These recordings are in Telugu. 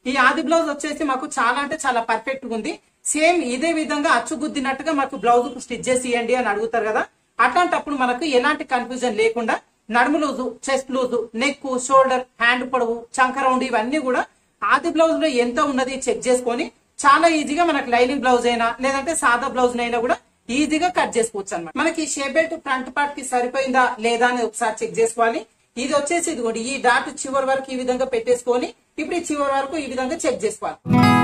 ఈ ఆది బ్లౌజ్ వచ్చేసి మాకు చాలా అంటే చాలా పర్ఫెక్ట్ గా ఉంది సేమ్ ఇదే విధంగా అచ్చుగుద్దినట్టుగా మాకు బ్లౌజ్ స్టిచ్ చేసి ఇవ్వండి అని అడుగుతారు కదా అట్లాంటప్పుడు మనకు ఎలాంటి కన్ఫ్యూజన్ లేకుండా నడుము loose chest loose neck shoulder hand పొడవు చంక రౌండ్ ఇవన్నీ కూడా ఆది బ్లౌజ్ లో ఎంత ఉన్నది చెక్ చేసుకొని చాలా ఈజీగా మనకి లైనింగ్ బ్లౌజ్ అయినా లేదంటే సాదా బ్లౌజ్ అయినా కూడా ఈజీగా కట్ చేసుకోవచ్చు అనమాట మనకి షే బెల్ట్ ఫ్రంట్ పార్ట్ కి సరిపోయిందా లేదా అని ఒకసారి చెక్ చేసుకోవాలి ఇది వచ్చేసి ఇదిగోండి ఈ డాట్ చివరి వరకు ఈ విధంగా పెట్టేసుకొని ఇప్పుడు ఈ చివరి వరకు ఈ విధంగా చెక్ చేసుకోవాలి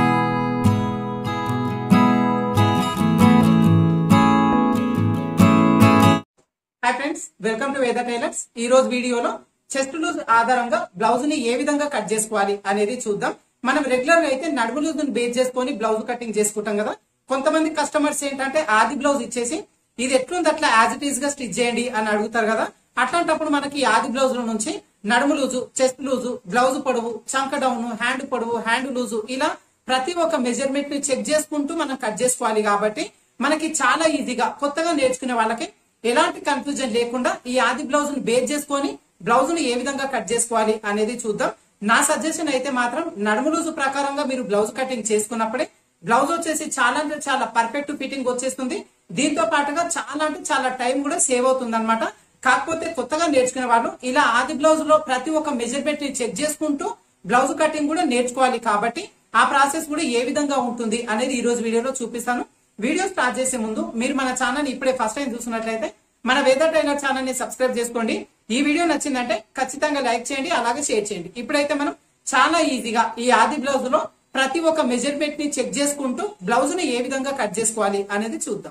hi friends welcome to Veda tailors ఈ రోజు వీడియోలో చెస్ట్ లూజ్ ఆధారంగా బ్లౌజ్ ని ఏ విధంగా కట్ చేసుకోవాలి అనేది చూద్దాం మనం రెగ్యులర్ గా అయితే నడుము లూజ్ బేస్ చేసుకొని బ్లౌజ్ కటింగ్ చేసుకుంటాం కదా కొంతమంది కస్టమర్స్ ఏంటంటే ఆది బ్లౌజ్ ఇచ్చేసి ఇది ఎట్లుంది అట్లా యాజ్ ఇట్ ఈస్ గా స్టిచ్ చేయండి అని అడుగుతారు కదా అట్లాంటప్పుడు మనకి ఈ ఆది బ్లౌజ్ లో నుంచి నడుము లూజు చెస్ట్ లూజు బ్లౌజ్ పొడవు చంక డౌన్ హ్యాండ్ పొడవు హ్యాండ్ లూజు ఇలా ప్రతి ఒక్క మెజర్మెంట్ ని చెక్ చేసుకుంటూ మనం కట్ చేసుకోవాలి కాబట్టి మనకి చాలా ఈజీగా కొత్తగా నేర్చుకునే వాళ్ళకి ఎలాంటి కన్ఫ్యూజన్ లేకుండా ఈ ఆది బ్లౌజ్ ని బేస్ చేసుకొని బ్లౌజ్ ని ఏ విధంగా కట్ చేసుకోవాలి అనేది చూద్దాం నా సజెషన్ అయితే మాత్రం నడుము లూజు ప్రకారంగా మీరు బ్లౌజ్ కటింగ్ చేసుకున్నప్పుడే బ్లౌజ్ వచ్చేసి చాలా అంటే చాలా పర్ఫెక్ట్ ఫిట్టింగ్ వచ్చేస్తుంది దీంతో పాటుగా చాలా అంటే చాలా టైం కూడా సేవ్ అవుతుంది అనమాట కాకపోతే కొత్తగా నేర్చుకునే వాళ్ళు ఇలా ఆది బ్లౌజ్ లో ప్రతి ఒక్క మెజర్మెంట్ ని చెక్ చేసుకుంటూ బ్లౌజ్ కటింగ్ కూడా నేర్చుకోవాలి కాబట్టి ఆ ప్రాసెస్ కూడా ఏ విధంగా ఉంటుంది అనేది ఈ రోజు వీడియోలో చూపిస్తాను వీడియో స్టార్ట్ చేసే ముందు మీరు మన ఛానల్ ఇప్పుడే ఫస్ట్ టైం చూస్తున్నట్లయితే మన వేద టైలర్ ఛానల్ ని సబ్స్క్రైబ్ చేసుకోండి ఈ వీడియో నచ్చిందంటే ఖచ్చితంగా లైక్ చేయండి అలాగే షేర్ చేయండి ఇప్పుడైతే మనం చాలా ఈజీగా ఈ ఆది బ్లౌజ్ లో ప్రతి ఒక్క మెజర్మెంట్ ని చెక్ చేసుకుంటూ బ్లౌజ్ ని ఏ విధంగా కట్ చేసుకోవాలి అనేది చూద్దాం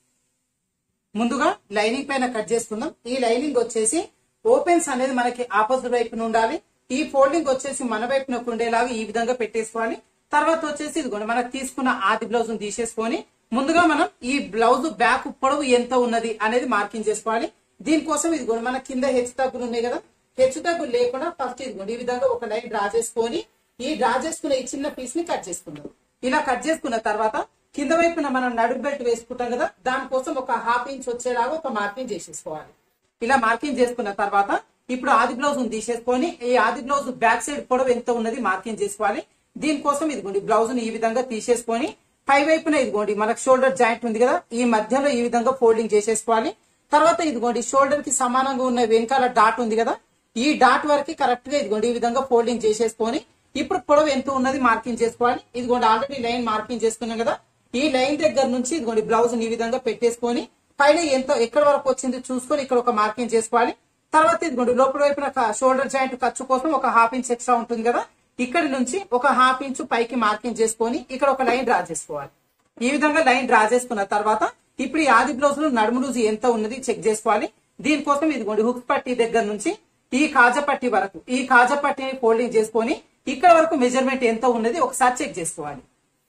ముందుగా లైనింగ్ పైన కట్ చేసుకుందాం ఈ లైనింగ్ వచ్చేసి ఓపెన్స్ అనేది మనకి ఆపోజిట్ వైపున ఉండాలి ఈ ఫోల్డింగ్ వచ్చేసి మన వైపునకు ఉండేలాగా ఈ విధంగా పెట్టేసుకోవాలి తర్వాత వచ్చేసి ఇదిగోండి మనకు తీసుకున్న ఆది బ్లౌజ్ తీసేసుకొని ముందుగా మనం ఈ బ్లౌజ్ బ్యాక్ పొడవు ఎంత ఉన్నది అనేది మార్కింగ్ చేసుకోవాలి దీనికోసం ఇదిగోండి మన కింద హెచ్చు తగ్గులు ఉన్నాయి కదా హెచ్చు తగ్గులు లేకుండా ఫస్ట్ ఇదిగోండి ఈ విధంగా ఒక లైన్ డ్రా చేసుకొని ఈ డ్రా చేసుకున్న ఈ చిన్న పీస్ ని కట్ చేసుకుందాం ఇలా కట్ చేసుకున్న తర్వాత కింద వైపున మనం నడుము బెల్ట్ వేసుకుంటాం కదా దానికోసం ఒక హాఫ్ ఇంచ్ వచ్చేలాగా ఒక మార్కింగ్ చేసేసుకోవాలి ఇలా మార్కింగ్ చేసుకున్న తర్వాత ఇప్పుడు ఆది బ్లౌజ్ తీసేసుకొని ఈ ఆది బ్లౌజ్ బ్యాక్ సైడ్ పొడవు ఎంత ఉన్నది మార్కింగ్ చేసుకోవాలి దీనికోసం ఇదిగోండి బ్లౌజ్ ని ఈ విధంగా తీసేసుకొని పై వైపున ఇదిగోండి మనకు షోల్డర్ జాయింట్ ఉంది కదా ఈ మధ్యలో ఈ విధంగా ఫోల్డింగ్ చేసేసుకోవాలి తర్వాత ఇదిగోండి షోల్డర్ కి సమానంగా ఉన్న వెనకాల డాట్ ఉంది కదా ఈ డాట్ వరకు కరెక్ట్ గా ఇదిగోండి ఈ విధంగా ఫోల్డింగ్ చేసేసుకొని ఇప్పుడు పొడవు ఎంత ఉన్నది మార్కింగ్ చేసుకోవాలి ఇదిగోండి ఆల్రెడీ లైన్ మార్కింగ్ చేసుకున్నాం కదా ఈ లైన్ దగ్గర నుంచి ఇదిగోండి బ్లౌజ్ ఈ విధంగా పెట్టేసుకొని పైన ఎంత ఎక్కడ వరకు వచ్చింది చూసుకొని ఇక్కడ ఒక మార్కింగ్ చేసుకోవాలి తర్వాత ఇదిగోండి లోపల వైపున షోల్డర్ జాయింట్ ఖర్చు కోసం ఒక హాఫ్ ఇంచ్ ఎక్స్ట్రా ఉంటుంది కదా ఇక్కడ నుంచి ఒక హాఫ్ ఇంచ్ పైకి మార్కింగ్ చేసుకొని ఇక్కడ ఒక లైన్ డ్రా చేసుకోవాలి ఈ విధంగా లైన్ డ్రా చేసుకున్న తర్వాత ఇప్పుడు ఈ ఆది బ్లౌజ్ లో నడుము లూజు ఎంత ఉన్నది చెక్ చేసుకోవాలి దీనికోసం ఇదిగోండి హుక్ పట్టి దగ్గర నుంచి ఈ కాజా పట్టి వరకు ఈ కాజా పట్టిని ఫోల్డింగ్ చేసుకొని ఇక్కడ వరకు మెజర్మెంట్ ఎంత ఉన్నది ఒకసారి చెక్ చేసుకోవాలి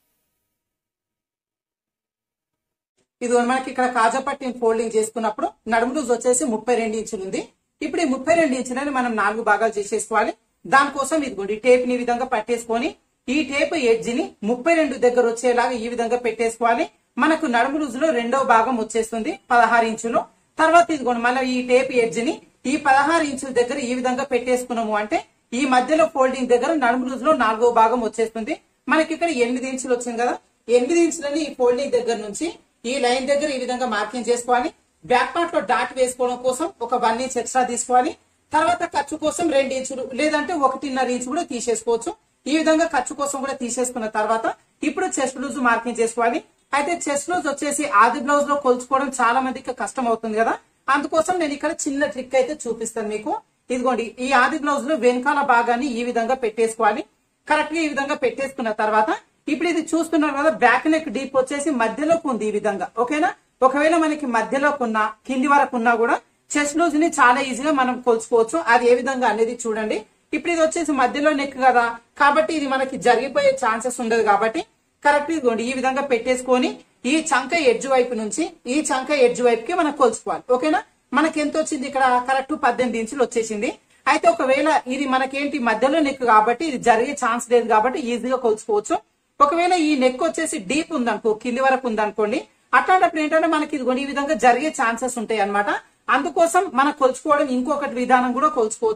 ఇది మనకి ఇక్కడ కాజా పట్టిని ఫోల్డింగ్ చేసుకున్నప్పుడు నడుము లూజ్ వచ్చేసి ముప్పై రెండు ఇంచులు ఉంది ఇప్పుడు ఈ ముప్పై రెండు ఇంచులని మనం నాలుగు భాగాలు చేసేసుకోవాలి దానికోసం ఇదిగోండి టేప్ ని ఈ విధంగా పట్టేసుకొని ఈ టేప్ ఎడ్జ్ ని ముప్పై రెండు దగ్గర వచ్చేలాగా ఈ విధంగా పెట్టేసుకోవాలి మనకు నడుము లూజ్ లో రెండవ భాగం వచ్చేస్తుంది పదహారు ఇంచులు తర్వాత ఇదిగోండి మళ్ళీ ఈ టేప్ ఎడ్జ్ ని ఈ పదహారు ఇంచుల దగ్గర ఈ విధంగా పెట్టేసుకున్నాము అంటే ఈ మధ్యలో ఫోల్డింగ్ దగ్గర నడుము లూజ్ లో నాలుగో భాగం వచ్చేస్తుంది మనకి ఇక్కడ ఎనిమిది ఇంచులు వచ్చింది కదా ఎనిమిది ఇంచులని ఈ ఫోల్డింగ్ దగ్గర నుంచి ఈ లైన్ దగ్గర ఈ విధంగా మార్కింగ్ చేసుకోవాలి బ్యాక్ పార్ట్ లో డాట్ వేసుకోవడం కోసం ఒక వన్ ఇంచ్ ఎక్స్ట్రా తీసుకోవాలి తర్వాత ఖర్చు కోసం రెండు ఇంచులు లేదంటే ఒకటిన్నర ఇంచు కూడా తీసేసుకోవచ్చు ఈ విధంగా ఖర్చు కోసం కూడా తీసేసుకున్న తర్వాత ఇప్పుడు చెస్ట్ లూజ్ మార్కింగ్ చేసుకోవాలి అయితే చెస్ట్ లూజ్ వచ్చేసి ఆది బ్లౌజ్ లో కొలుచుకోవడం చాలా మందికి కష్టం అవుతుంది కదా అందుకోసం నేను ఇక్కడ చిన్న ట్రిక్ అయితే చూపిస్తాను మీకు ఇదిగోండి ఈ ఆది బ్లౌజ్ లో వెనకాల భాగాన్ని ఈ విధంగా పెట్టేసుకోవాలి కరెక్ట్ గా ఈ విధంగా పెట్టేసుకున్న తర్వాత ఇప్పుడు ఇది చూస్తున్నారు కదా బ్యాక్ నెక్ డీప్ వచ్చేసి మధ్యలోకి ఉంది ఈ విధంగా ఓకేనా ఒకవేళ మనకి మధ్యలోకి ఉన్నా కింది వరకు ఉన్నా కూడా చెస్ట్ లూజ్ ని చాలా ఈజీగా మనం కొలుచుకోవచ్చు అది ఏ విధంగా అనేది చూడండి ఇప్పుడు ఇది వచ్చేసి మధ్యలో నెక్ కదా కాబట్టి ఇది మనకి జరిగిపోయే ఛాన్సెస్ ఉండదు కాబట్టి కరెక్ట్ ఇదిగోండి ఈ విధంగా పెట్టేసుకొని ఈ చంక ఎడ్జ్ వైపు నుంచి ఈ చంక ఎడ్జ్ వైపుకి మనం కొలుచుకోవాలి ఓకేనా మనకి ఎంత వచ్చింది ఇక్కడ కరెక్ట్ పద్దెనిమిది ఇంచులు వచ్చేసింది అయితే ఒకవేళ ఇది మనకేంటి మధ్యలో నెక్ కాబట్టి ఇది జరిగే ఛాన్స్ లేదు కాబట్టి ఈజీగా కొలుచుకోవచ్చు ఒకవేళ ఈ నెక్ వచ్చేసి డీప్ ఉందనుకో కింది వరకు ఉందనుకోండి అట్లాంటప్పుడు ఏంటంటే మనకి ఇదిగోండి ఈ విధంగా జరిగే ఛాన్సెస్ ఉంటాయి అనమాట అందుకోసం మనం కొలుచుకోవడం ఇంకొకటి విధానం కూడా కొలుచుకోవచ్చు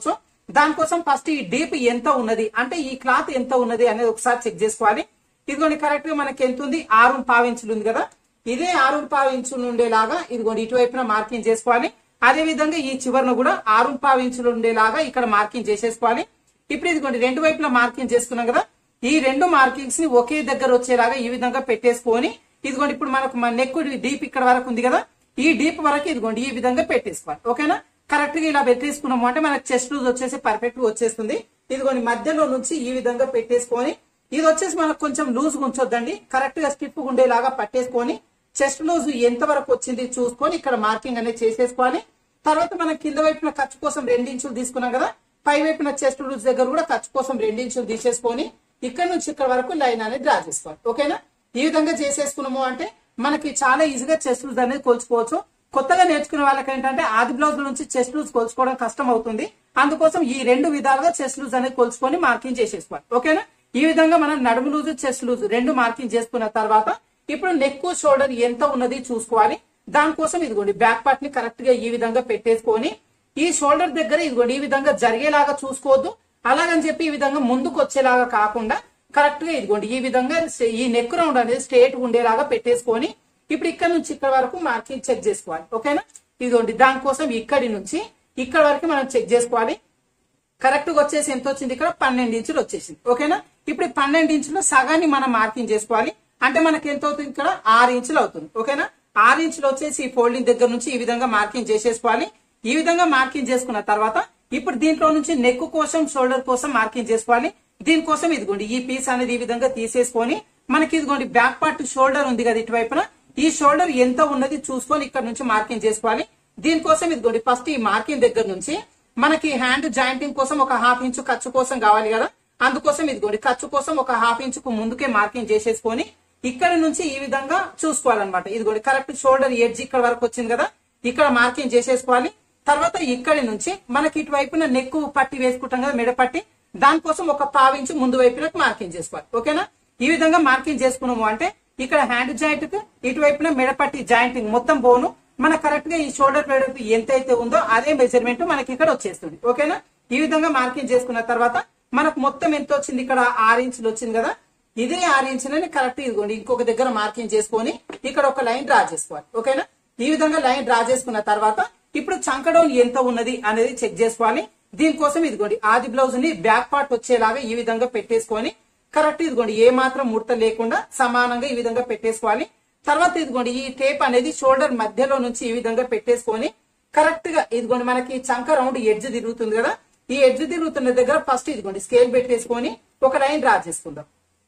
దానికోసం ఫస్ట్ ఈ డీప్ ఎంత ఉన్నది అంటే ఈ క్లాత్ ఎంత ఉన్నది అనేది ఒకసారి చెక్ చేసుకోవాలి ఇదిగోండి కరెక్ట్ గా మనకి ఎంత ఉంది ఆరు పావించులు ఉంది కదా ఇదే ఆరు పావించులు ఉండేలాగా ఇదిగోండి ఇటువైపున మార్కింగ్ చేసుకోవాలి అదే విధంగా ఈ చివరన కూడా ఆరు పావించులు ఉండేలాగా ఇక్కడ మార్కింగ్ చేసేసుకోవాలి ఇప్పుడు ఇదిగోండి రెండు వైపులా మార్కింగ్ చేసుకున్నాం కదా ఈ రెండు మార్కింగ్స్ ని ఒకే దగ్గర వచ్చేలాగా ఈ విధంగా పెట్టేసుకొని ఇదిగోండి ఇప్పుడు మనకు మన నెక్ డీప్ ఇక్కడ వరకు ఉంది కదా ఈ డీప్ వరకు ఇదిగోండి ఈ విధంగా పెట్టేసుకోవాలి ఓకేనా కరెక్ట్ గా ఇలా పెట్టేసుకున్నాము అంటే మనకు చెస్ట్ లూజ్ వచ్చేసి పర్ఫెక్ట్ గా వచ్చేస్తుంది ఇదిగోండి మధ్యలో నుంచి ఈ విధంగా పెట్టేసుకొని ఇది వచ్చేసి మనకు కొంచెం లూజ్ ఉంచొద్దండి కరెక్ట్ గా స్టిప్ ఉండేలాగా పట్టేసుకొని చెస్ట్ లూజ్ ఎంత వరకు వచ్చింది చూసుకొని ఇక్కడ మార్కింగ్ అనేది చేసేసుకోవాలి తర్వాత మనం కింద వైపున ఖర్చు కోసం రెండించులు తీసుకున్నాం కదా పై వైపున చెస్ట్ లూజ్ దగ్గర కూడా ఖర్చు కోసం రెండించులు తీసేసుకొని ఇక్కడ నుంచి ఇక్కడ వరకు లైన్ అనేది డ్రా చేసుకోవాలి ఓకేనా ఈ విధంగా చేసేసుకున్నాము అంటే మనకి చాలా ఈజీగా చెస్ట్ లూజ్ అనేది కొలుచుకోవచ్చు కొత్తగా నేర్చుకునే వాళ్ళకి ఏంటంటే ఆది బ్లౌజ్ నుంచి చెస్ట్ లూజ్ కొలుచుకోవడం కష్టం అవుతుంది అందుకోసం ఈ రెండు విధాలుగా చెస్ట్ లూజ్ అనేది కొలుచుకొని మార్కింగ్ చేసేసుకోవాలి ఓకేనా ఈ విధంగా మనం నడుము లూజ్ చెస్ట్ లూజ్ రెండు మార్కింగ్ చేసుకున్న తర్వాత ఇప్పుడు నెక్ షోల్డర్ ఎంత ఉన్నది చూసుకోవాలి దానికోసం ఇదిగోండి బ్యాక్ పార్ట్ ని కరెక్ట్ గా ఈ విధంగా పెట్టేసుకొని ఈ షోల్డర్ దగ్గర ఇదిగోండి ఈ విధంగా జరిగేలాగా చూసుకోవద్దు అలాగని చెప్పి ఈ విధంగా ముందుకు వచ్చేలాగా కాకుండా కరెక్ట్ గా ఇదిగోండి ఈ విధంగా ఈ నెక్ రౌండ్ అనేది స్ట్రేట్ ఉండేలాగా పెట్టేసుకొని ఇప్పుడు ఇక్కడ నుంచి ఇక్కడ వరకు మార్కింగ్ చెక్ చేసుకోవాలి ఓకేనా ఇదిగోండి దానికోసం ఇక్కడి నుంచి ఇక్కడ వరకు మనం చెక్ చేసుకోవాలి కరెక్ట్ గా వచ్చేసి ఎంత వచ్చింది ఇక్కడ పన్నెండు ఇంచులు వచ్చేసింది ఓకేనా ఇప్పుడు ఈ పన్నెండు ఇంచులు సగాన్ని మనం మార్కింగ్ చేసుకోవాలి అంటే మనకి ఎంత అవుతుంది ఇక్కడ ఆరు ఇంచులు అవుతుంది ఓకేనా ఆరు ఇంచులు వచ్చేసి ఈ ఫోల్డింగ్ దగ్గర నుంచి ఈ విధంగా మార్కింగ్ చేసేసుకోవాలి ఈ విధంగా మార్కింగ్ చేసుకున్న తర్వాత ఇప్పుడు దీంట్లో నుంచి నెక్ కోసం షోల్డర్ కోసం మార్కింగ్ చేసుకోవాలి దీనికోసం ఇదిగోండి ఈ పీస్ అనేది ఈ విధంగా తీసేసుకొని మనకి ఇదిగోండి బ్యాక్ పార్ట్ షోల్డర్ ఉంది కదా ఇటువైపున ఈ షోల్డర్ ఎంత ఉన్నది చూసుకొని ఇక్కడ నుంచి మార్కింగ్ చేసుకోవాలి దీనికోసం ఇదిగోండి ఫస్ట్ ఈ మార్కింగ్ దగ్గర నుంచి మనకి హ్యాండ్ జాయింటింగ్ కోసం ఒక హాఫ్ ఇంచు ఖర్చు కోసం కావాలి కదా అందుకోసం ఇదిగోండి ఖర్చు కోసం ఒక హాఫ్ ఇంచుకు ముందుకే మార్కింగ్ చేసేసుకొని ఇక్కడ నుంచి ఈ విధంగా చూసుకోవాలన్నమాట ఇదిగోండి కరెక్ట్ షోల్డర్ ఎడ్జ్ ఇక్కడ వరకు వచ్చింది కదా ఇక్కడ మార్కింగ్ చేసేసుకోవాలి తర్వాత ఇక్కడి నుంచి మనకి ఇటువైపున నెక్ పట్టి వేసుకుంటాం కదా మెడ పట్టి దానికోసం ఒక పావించు ముందు వైపునకు మార్కింగ్ చేసుకోవాలి ఓకేనా ఈ విధంగా మార్కింగ్ చేసుకున్నాము అంటే ఇక్కడ హ్యాండ్ జాయింట్ కు ఇటువైపున మెడపట్టి జాయింటింగ్ మొత్తం బోను మన కరెక్ట్ గా ఈ షోల్డర్ వెడల్పు ఎంత అయితే ఉందో అదే మెజర్మెంట్ మనకి ఇక్కడ వచ్చేస్తుంది ఓకేనా ఈ విధంగా మార్కింగ్ చేసుకున్న తర్వాత మనకు మొత్తం ఎంత వచ్చింది ఇక్కడ ఆరు ఇంచులు వచ్చింది కదా ఇదే ఆరు ఇంచులని కరెక్ట్ ఇదిగోండి ఇంకొక దగ్గర మార్కింగ్ చేసుకొని ఇక్కడ ఒక లైన్ డ్రా చేసుకోవాలి ఓకేనా ఈ విధంగా లైన్ డ్రా చేసుకున్న తర్వాత ఇప్పుడు చంకడౌన్ ఎంత ఉన్నది అనేది చెక్ చేసుకోవాలి దీనికోసం ఇదిగోండి ఆది బ్లౌజ్ ని బ్యాక్ పార్ట్ వచ్చేలాగా ఈ విధంగా పెట్టేసుకొని కరెక్ట్ ఇదిగోండి ఏ మాత్రం ముడత లేకుండా సమానంగా ఈ విధంగా పెట్టేసుకోవాలి తర్వాత ఇదిగోండి ఈ టేప్ అనేది షోల్డర్ మధ్యలో నుంచి ఈ విధంగా పెట్టేసుకొని కరెక్ట్ గా ఇదిగోండి మనకి చంక రౌండ్ ఎడ్జ్ తిరుగుతుంది కదా ఈ ఎడ్జ్ తిరుగుతున్న దగ్గర ఫస్ట్ ఇదిగోండి స్కేల్ పెట్టేసుకొని ఒక లైన్ డ్రా చేసుకుందాం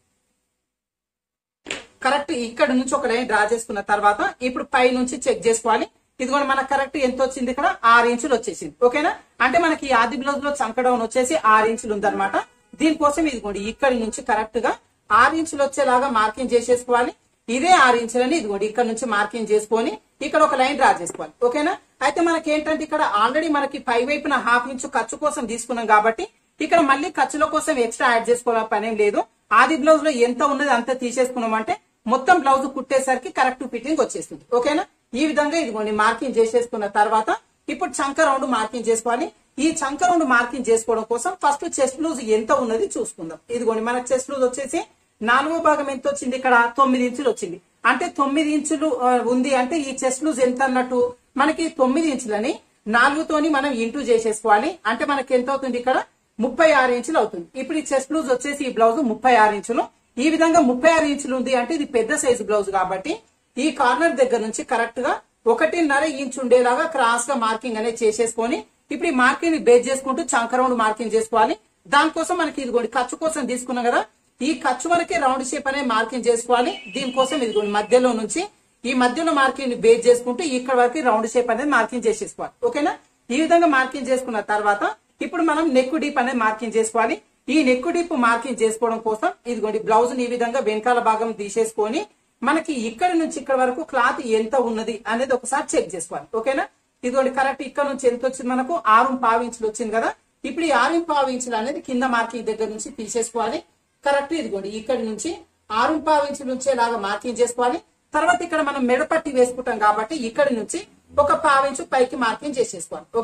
కరెక్ట్ ఇక్కడ నుంచి ఒక లైన్ డ్రా చేసుకున్న తర్వాత ఇప్పుడు పై నుంచి చెక్ చేసుకోవాలి ఇదిగోండి మనకు కరెక్ట్ ఎంత వచ్చింది ఇక్కడ ఆరు ఇంచులు వచ్చేసింది ఓకేనా అంటే మనకి ఈ ఆది బ్లౌజ్ లో చంకడౌన్ వచ్చేసి ఆరు ఇంచులు ఉందన్నమాట దీనికోసం ఇదిగోండి ఇక్కడి నుంచి కరెక్ట్ గా ఆరు ఇంచులు వచ్చేలాగా మార్కింగ్ చేసేసుకోవాలి ఇదే ఆరు ఇంచులని ఇదిగోండి ఇక్కడ నుంచి మార్కింగ్ చేసుకొని ఇక్కడ ఒక లైన్ డ్రా చేసుకోవాలి ఓకేనా అయితే మనకి ఏంటంటే ఇక్కడ ఆల్రెడీ మనకి పై వైపున హాఫ్ ఇంచు ఖర్చు కోసం తీసుకున్నాం కాబట్టి ఇక్కడ మళ్ళీ ఖర్చుల కోసం ఎక్స్ట్రా యాడ్ చేసుకోవాలని పనేం లేదు ఆది బ్లౌజ్ లో ఎంత ఉన్నది అంత తీసేసుకున్నాం అంటే మొత్తం బ్లౌజ్ కుట్టేసరికి కరెక్ట్ ఫిట్టింగ్ వచ్చేస్తుంది ఓకేనా ఈ విధంగా ఇదిగోండి మార్కింగ్ చేసేసుకున్న తర్వాత ఇప్పుడు చంక రౌండ్ మార్కింగ్ చేసుకోవాలి ఈ చంక రౌండ్ మార్కింగ్ చేసుకోవడం కోసం ఫస్ట్ చెస్ట్ లూజ్ ఎంత ఉన్నది చూసుకుందాం ఇదిగోండి మన చెస్ట్ లూజ్ వచ్చేసి నాలుగో భాగం ఎంత వచ్చింది ఇక్కడ తొమ్మిది ఇంచులు వచ్చింది అంటే తొమ్మిది ఇంచులు ఆ, ఉంది అంటే ఈ చెస్ట్ లూజ్ ఎంత అన్నట్టు మనకి తొమ్మిది ఇంచులని నాలుగుతోని మనం ఇంటూ చేసేసుకోవాలి అంటే మనకి ఎంత అవుతుంది ఇక్కడ ముప్పై ఆరు ఇంచులు అవుతుంది ఇప్పుడు ఈ చెస్ట్ లూజ్ వచ్చేసి ఈ బ్లౌజ్ ముప్పై ఆరు ఇంచులు ఈ విధంగా ముప్పై ఆరు ఇంచులు ఉంది అంటే ఇది పెద్ద సైజు బ్లౌజ్ కాబట్టి ఈ కార్నర్ దగ్గర నుంచి కరెక్ట్ గా ఒకటిన్నర ఇంచు ఉండేలాగా క్రాస్ గా మార్కింగ్ అనేది చేసేసుకొని ఇప్పుడు ఈ మార్కింగ్ ని బేస్ చేసుకుంటూ చంక రౌండ్ మార్కింగ్ చేసుకోవాలి దానికోసం మనకి ఇదిగోండి ఖర్చు కోసం తీసుకున్నాం కదా ఈ ఖర్చు వరకే రౌండ్ షేప్ అనేది మార్కింగ్ చేసుకోవాలి దీనికోసం ఇదిగోండి మధ్యలో నుంచి ఈ మధ్యలో మార్కింగ్ ని బేస్ చేసుకుంటూ ఇక్కడ వరకు రౌండ్ షేప్ అనేది మార్కింగ్ చేసేసుకోవాలి ఓకేనా ఈ విధంగా మార్కింగ్ చేసుకున్న తర్వాత ఇప్పుడు మనం నెక్ డీప్ అనేది మార్కింగ్ చేసుకోవాలి ఈ నెక్ డీప్ మార్కింగ్ చేసుకోవడం కోసం ఇదిగోండి బ్లౌజ్ ఈ విధంగా వెనకాల భాగం తీసేసుకొని మనకి ఇక్కడ నుంచి ఇక్కడ వరకు క్లాత్ ఎంత ఉన్నది అనేది ఒకసారి చెక్ చేసుకోవాలి ఓకేనా ఇదిగోండి కరెక్ట్ ఇక్కడ నుంచి ఎంత వచ్చింది మనకు ఆరు పావు ఇంచులు వచ్చింది కదా ఇప్పుడు ఈ ఆరు పావు ఇంచులు అనేది కింద మార్కింగ్ దగ్గర నుంచి తీసేసుకోవాలి కరెక్ట్ ఇదిగోండి ఇక్కడ నుంచి ఆరు పావు ఇంచులు ఉంచేలాగా మార్కింగ్ చేసుకోవాలి తర్వాత ఇక్కడ మనం మెడపట్టి వేసుకుంటాం కాబట్టి ఇక్కడి నుంచి ఒక పావించు పైకి మార్కింగ్ చేసేసుకోవాలి ఓకేనా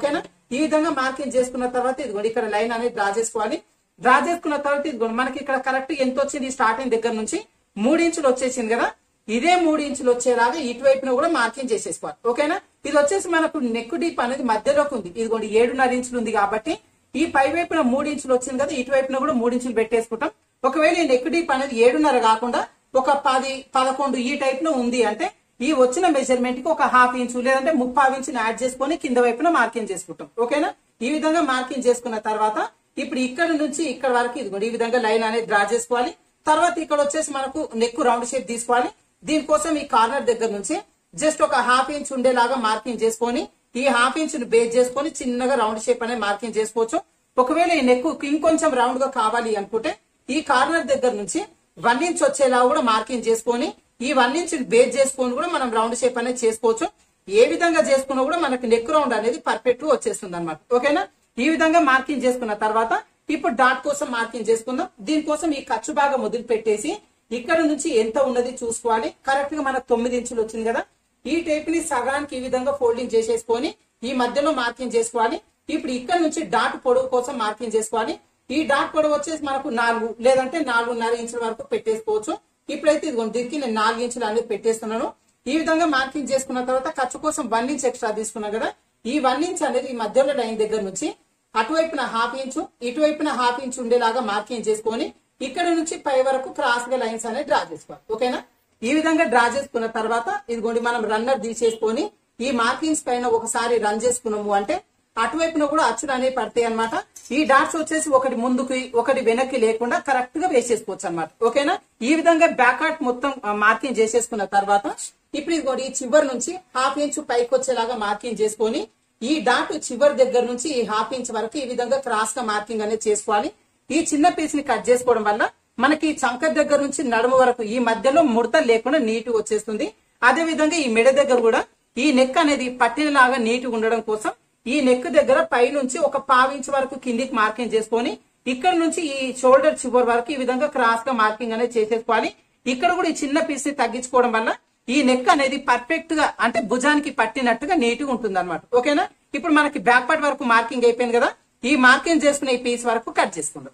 ఈ విధంగా మార్కింగ్ చేసుకున్న తర్వాత ఇదిగోండి ఇక్కడ లైన్ అనేది డ్రా చేసుకోవాలి డ్రా చేసుకున్న తర్వాత ఇదిగోండి మనకి ఇక్కడ కరెక్ట్ ఎంత వచ్చింది స్టార్టింగ్ దగ్గర నుంచి మూడు ఇంచులు వచ్చేసింది కదా ఇదే మూడు ఇంచులు వచ్చేలాగా ఇటువైపున కూడా మార్కింగ్ చేసేసుకోవాలి ఓకేనా ఇది వచ్చేసి మనకు నెక్ డీప్ అనేది మధ్యలోకి ఉంది ఇదిగోండి ఏడున్నర ఇంచులు ఉంది కాబట్టి ఈ పై వైపున మూడు ఇంచులు వచ్చింది కదా ఇటువైపున కూడా మూడు ఇంచులు పెట్టేసుకుంటాం ఒకవేళ ఈ నెక్ డీప్ అనేది ఏడున్నర కాకుండా ఒక పది పదకొండు ఈ టైప్ లో ఉంది అంటే ఈ వచ్చిన మెజర్మెంట్ కి ఒక హాఫ్ ఇంచు లేదంటే ముప్పావు ఇంచుని యాడ్ చేసుకొని కింద వైపున మార్కింగ్ చేసుకుంటాం ఓకేనా ఈ విధంగా మార్కింగ్ చేసుకున్న తర్వాత ఇప్పుడు ఇక్కడ నుంచి ఇక్కడ వరకు ఇదిగోండి ఈ విధంగా లైన్ అనేది డ్రా చేసుకోవాలి తర్వాత ఇక్కడ వచ్చేసి మనకు నెక్ రౌండ్ షేప్ తీసుకోవాలి దీనికోసం ఈ కార్నర్ దగ్గర నుంచి జస్ట్ ఒక హాఫ్ ఇంచ్ ఉండేలాగా మార్కింగ్ చేసుకొని ఈ హాఫ్ ఇంచ్ ని బేస్ చేసుకొని చిన్నగా రౌండ్ షేప్ అనేది మార్కింగ్ చేసుకోవచ్చు ఒకవేళ ఈ నెక్ ఇంకొంచెం రౌండ్ గా కావాలి అనుకుంటే ఈ కార్నర్ దగ్గర నుంచి వన్ ఇంచ్ వచ్చేలా కూడా మార్కింగ్ చేసుకొని ఈ వన్ ఇంచ్ బేస్ చేసుకొని కూడా మనం రౌండ్ షేప్ అనేది చేసుకోవచ్చు ఏ విధంగా చేసుకున్నా కూడా మనకి నెక్ రౌండ్ అనేది పర్ఫెక్ట్ వచ్చేస్తుంది అనమాట ఓకేనా ఈ విధంగా మార్కింగ్ చేసుకున్న తర్వాత ఇప్పుడు డాట్ కోసం మార్కింగ్ చేసుకుందాం దీనికోసం ఈ ఖర్చు భాగం మొదలు పెట్టేసి ఇక్కడ నుంచి ఎంత ఉన్నది చూసుకోవాలి కరెక్ట్ గా మనకు తొమ్మిది ఇంచులు వచ్చింది కదా ఈ టేప్ ని సగానికి ఈ విధంగా ఫోల్డింగ్ చేసేసుకొని ఈ మధ్యలో మార్కింగ్ చేసుకోవాలి ఇప్పుడు ఇక్కడ నుంచి డాట్ పొడవు కోసం మార్కింగ్ చేసుకోవాలి ఈ డాట్ పొడవు వచ్చేసి మనకు నాలుగు లేదంటే నాలుగున్నర ఇంచుల వరకు పెట్టేసుకోవచ్చు ఇప్పుడైతే ఇదిగోండి దీనికి నేను నాలుగు ఇంచులు అనేది పెట్టేస్తున్నాను ఈ విధంగా మార్కింగ్ చేసుకున్న తర్వాత ఖర్చు కోసం వన్ ఇంచ్ ఎక్స్ట్రా తీసుకున్నాం కదా ఈ వన్ ఇంచ్ అనేది ఈ మధ్యలో లైన్ దగ్గర నుంచి అటువైపున హాఫ్ ఇంచు ఇటువైపున హాఫ్ ఇంచ్ ఉండేలాగా మార్కింగ్ చేసుకొని ఇక్కడ నుంచి పై వరకు క్రాస్ గా లైన్స్ అనేది డ్రా చేసుకోవాలి ఓకేనా ఈ విధంగా డ్రా చేసుకున్న తర్వాత ఇదిగోండి మనం రన్నర్ తీసేసుకొని ఈ మార్కింగ్స్ పైన ఒకసారి రన్ చేసుకున్నాము అంటే అటువైపున కూడా అచ్చులు అనేవి పడతాయి అనమాట ఈ డాట్స్ వచ్చేసి ఒకటి ముందుకి ఒకటి వెనక్కి లేకుండా కరెక్ట్ గా వేసేసుకోవచ్చు అనమాట ఓకేనా ఈ విధంగా బ్యాక్ ఆర్ట్ మొత్తం మార్కింగ్ చేసేసుకున్న తర్వాత ఇప్పుడు ఇదిగోండి ఈ చివరి నుంచి హాఫ్ ఇంచ్ పైకి వచ్చేలాగా మార్కింగ్ చేసుకొని ఈ డాట్ చివరి దగ్గర నుంచి ఈ హాఫ్ ఇంచ్ వరకు ఈ విధంగా క్రాస్ గా మార్కింగ్ అనేది చేసుకోవాలి ఈ చిన్న పీస్ ని కట్ చేసుకోవడం వల్ల మనకి చంక దగ్గర నుంచి నడుము వరకు ఈ మధ్యలో ముడత లేకుండా నీట్ వచ్చేస్తుంది అదే విధంగా ఈ మెడ దగ్గర కూడా ఈ నెక్ అనేది పట్టినలాగా నీట్ ఉండడం కోసం ఈ నెక్ దగ్గర పై నుంచి ఒక పావించ్ వరకు కిందికి మార్కింగ్ చేసుకొని ఇక్కడ నుంచి ఈ షోల్డర్ చివరి వరకు ఈ విధంగా క్రాస్ గా మార్కింగ్ అనేది చేసేసుకోవాలి ఇక్కడ కూడా ఈ చిన్న పీస్ ని తగ్గించుకోవడం వల్ల ఈ నెక్ అనేది పర్ఫెక్ట్ గా అంటే భుజానికి పట్టినట్టుగా నీట్ గా ఉంటుంది అనమాట ఓకేనా ఇప్పుడు మనకి బ్యాక్ పార్ట్ వరకు మార్కింగ్ అయిపోయింది కదా ఈ మార్కింగ్ చేసుకున్న ఈ పీస్ వరకు కట్ చేసుకుందాం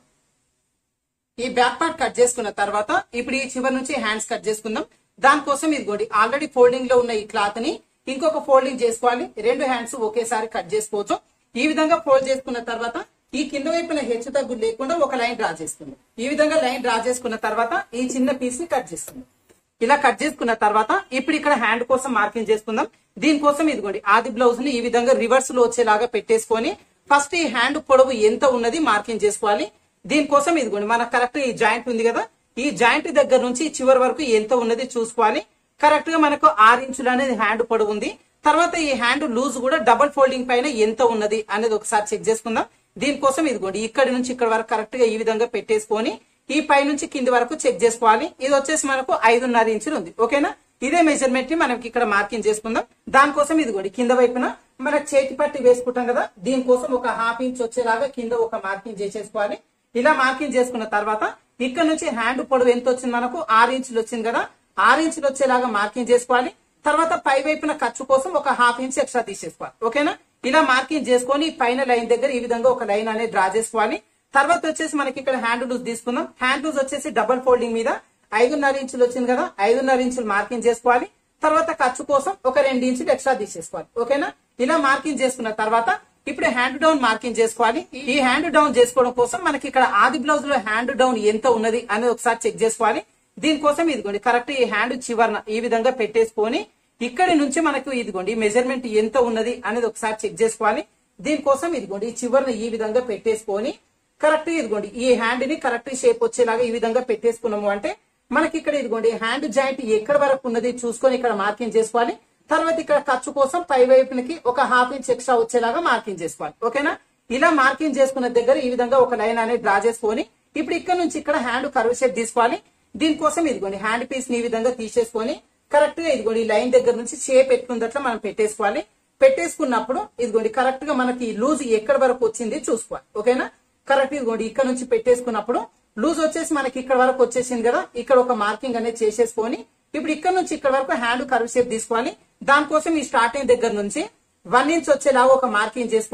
ఈ బ్యాక్ పార్ట్ కట్ చేసుకున్న తర్వాత ఇప్పుడు ఈ చివరి నుంచి హ్యాండ్స్ కట్ చేసుకుందాం దానికోసం ఇదిగోండి ఆల్రెడీ ఫోల్డింగ్ లో ఉన్న ఈ క్లాత్ ని ఇంకొక ఫోల్డింగ్ చేసుకోవాలి రెండు హ్యాండ్స్ ఒకేసారి కట్ చేసుకోవచ్చు ఈ విధంగా ఫోల్డ్ చేసుకున్న తర్వాత ఈ కింద వైపున హెచ్చు తగ్గు లేకుండా ఒక లైన్ డ్రా చేసుకుంది ఈ విధంగా లైన్ డ్రా చేసుకున్న తర్వాత ఈ చిన్న పీస్ ని కట్ చేస్తుంది ఇలా కట్ చేసుకున్న తర్వాత ఇప్పుడు ఇక్కడ హ్యాండ్ కోసం మార్కింగ్ చేసుకుందాం దీనికోసం ఇదిగోండి ఆది బ్లౌజ్ ని ఈ విధంగా రివర్స్ లో వచ్చేలాగా పెట్టేసుకొని ఫస్ట్ ఈ హ్యాండ్ పొడవు ఎంత ఉన్నది మార్కింగ్ చేసుకోవాలి దీనికోసం ఇదిగోండి మనకు కరెక్ట్ ఈ జాయింట్ ఉంది కదా ఈ జాయింట్ దగ్గర నుంచి చివరి వరకు ఎంత ఉన్నది చూసుకోవాలి కరెక్ట్ గా మనకు ఆరు ఇంచులు అనేది హ్యాండ్ పొడవు ఉంది తర్వాత ఈ హ్యాండ్ లూజ్ కూడా డబుల్ ఫోల్డింగ్ పైన ఎంత ఉన్నది అనేది ఒకసారి చెక్ చేసుకుందాం దీనికోసం ఇదిగోండి ఇక్కడ నుంచి ఇక్కడ వరకు కరెక్ట్ గా ఈ విధంగా పెట్టేసుకొని ఈ పై నుంచి కింది వరకు చెక్ చేసుకోవాలి ఇది వచ్చేసి మనకు ఐదున్నర ఇంచులు ఉంది ఓకేనా ఇదే మెజర్మెంట్ ని మనకి ఇక్కడ మార్కింగ్ చేసుకుందాం దానికోసం ఇదిగోండి కింద వైపున మనకు చేతి పట్టి వేసుకుంటాం కదా దీనికోసం ఒక హాఫ్ ఇంచ్ వచ్చేలాగా కింద ఒక మార్కింగ్ చేసేసుకోవాలి ఇలా మార్కింగ్ చేసుకున్న తర్వాత ఇక్కడ నుంచి హ్యాండ్ పొడవు ఎంత వచ్చింది మనకు ఆరు ఇంచులు వచ్చింది కదా ఆరు ఇంచులు వచ్చేలాగా మార్కింగ్ చేసుకోవాలి తర్వాత పై వైపున ఖర్చు కోసం ఒక హాఫ్ ఇంచ్ ఎక్స్ట్రా తీసేసుకోవాలి ఓకేనా ఇలా మార్కింగ్ చేసుకొని పైన లైన్ దగ్గర ఈ విధంగా ఒక లైన్ అనేది డ్రా చేసుకోవాలి తర్వాత వచ్చేసి మనకి ఇక్కడ హ్యాండ్ లూజ్ తీసుకుందాం హ్యాండ్ లూజ్ వచ్చేసి డబల్ ఫోల్డింగ్ మీద ఐదున్నర ఇంచులు వచ్చింది కదా ఐదున్నర ఇంచులు మార్కింగ్ చేసుకోవాలి తర్వాత ఖర్చు కోసం ఒక రెండు ఇంచులు ఎక్స్ట్రా తీసేసుకోవాలి ఓకేనా ఇలా మార్కింగ్ చేసుకున్న తర్వాత ఇప్పుడు హ్యాండ్ డౌన్ మార్కింగ్ చేసుకోవాలి ఈ హ్యాండ్ డౌన్ చేసుకోవడం కోసం మనకి ఇక్కడ ఆది బ్లౌజ్ లో హ్యాండ్ డౌన్ ఎంత ఉన్నది అనేది ఒకసారి చెక్ చేసుకోవాలి దీనికోసం ఇదిగోండి కరెక్ట్ ఈ హ్యాండ్ చివరన ఈ విధంగా పెట్టేసుకొని ఇక్కడి నుంచి మనకు ఇదిగోండి మెజర్మెంట్ ఎంత ఉన్నది అనేది ఒకసారి చెక్ చేసుకోవాలి దీనికోసం ఇదిగోండి ఈ చివరన ఈ విధంగా పెట్టేసుకొని కరెక్ట్ ఇదిగోండి ఈ హ్యాండ్ ని కరెక్ట్ షేప్ వచ్చేలాగా ఈ విధంగా పెట్టేసుకున్నాము అంటే మనకి ఇక్కడ ఇదిగోండి హ్యాండ్ జాయింట్ ఎక్కడ వరకు ఉన్నది చూసుకొని ఇక్కడ మార్కింగ్ చేసుకోవాలి తర్వాత ఇక్కడ ఖర్చు కోసం పై వైపునికి ఒక హాఫ్ ఇంచ్ ఎక్స్ట్రా వచ్చేలాగా మార్కింగ్ చేసుకోవాలి ఓకేనా ఇలా మార్కింగ్ చేసుకున్న దగ్గర ఈ విధంగా ఒక లైన్ అనేది డ్రా చేసుకొని ఇప్పుడు ఇక్కడ నుంచి ఇక్కడ హ్యాండ్ కర్వ్ షేప్ తీసుకోవాలి దీనికోసం ఇదిగోండి హ్యాండ్ పీస్ ని ఈ విధంగా తీసేసుకొని కరెక్ట్ గా ఇదిగోండి ఈ లైన్ దగ్గర నుంచి షేప్ పెట్టుకున్నట్ల మనం పెట్టేసుకోవాలి పెట్టేసుకున్నప్పుడు ఇదిగోండి కరెక్ట్ గా మనకి లూజ్ ఎక్కడ వరకు వచ్చింది చూసుకోవాలి ఓకేనా కరెక్ట్ ఇదిగోండి ఇక్కడ నుంచి పెట్టేసుకున్నప్పుడు లూజ్ వచ్చేసి మనకి ఇక్కడ వరకు వచ్చేసింది కదా ఇక్కడ ఒక మార్కింగ్ అనేది చేసేసుకొని ఇప్పుడు ఇక్కడ నుంచి ఇక్కడ వరకు హ్యాండ్ కర్వ్ షేప్ తీసుకోవాలి దానికోసం ఈ స్టార్టింగ్ దగ్గర నుంచి వన్ ఇంచ్ వచ్చేలాగా ఒక మార్కింగ్ చేసుకొని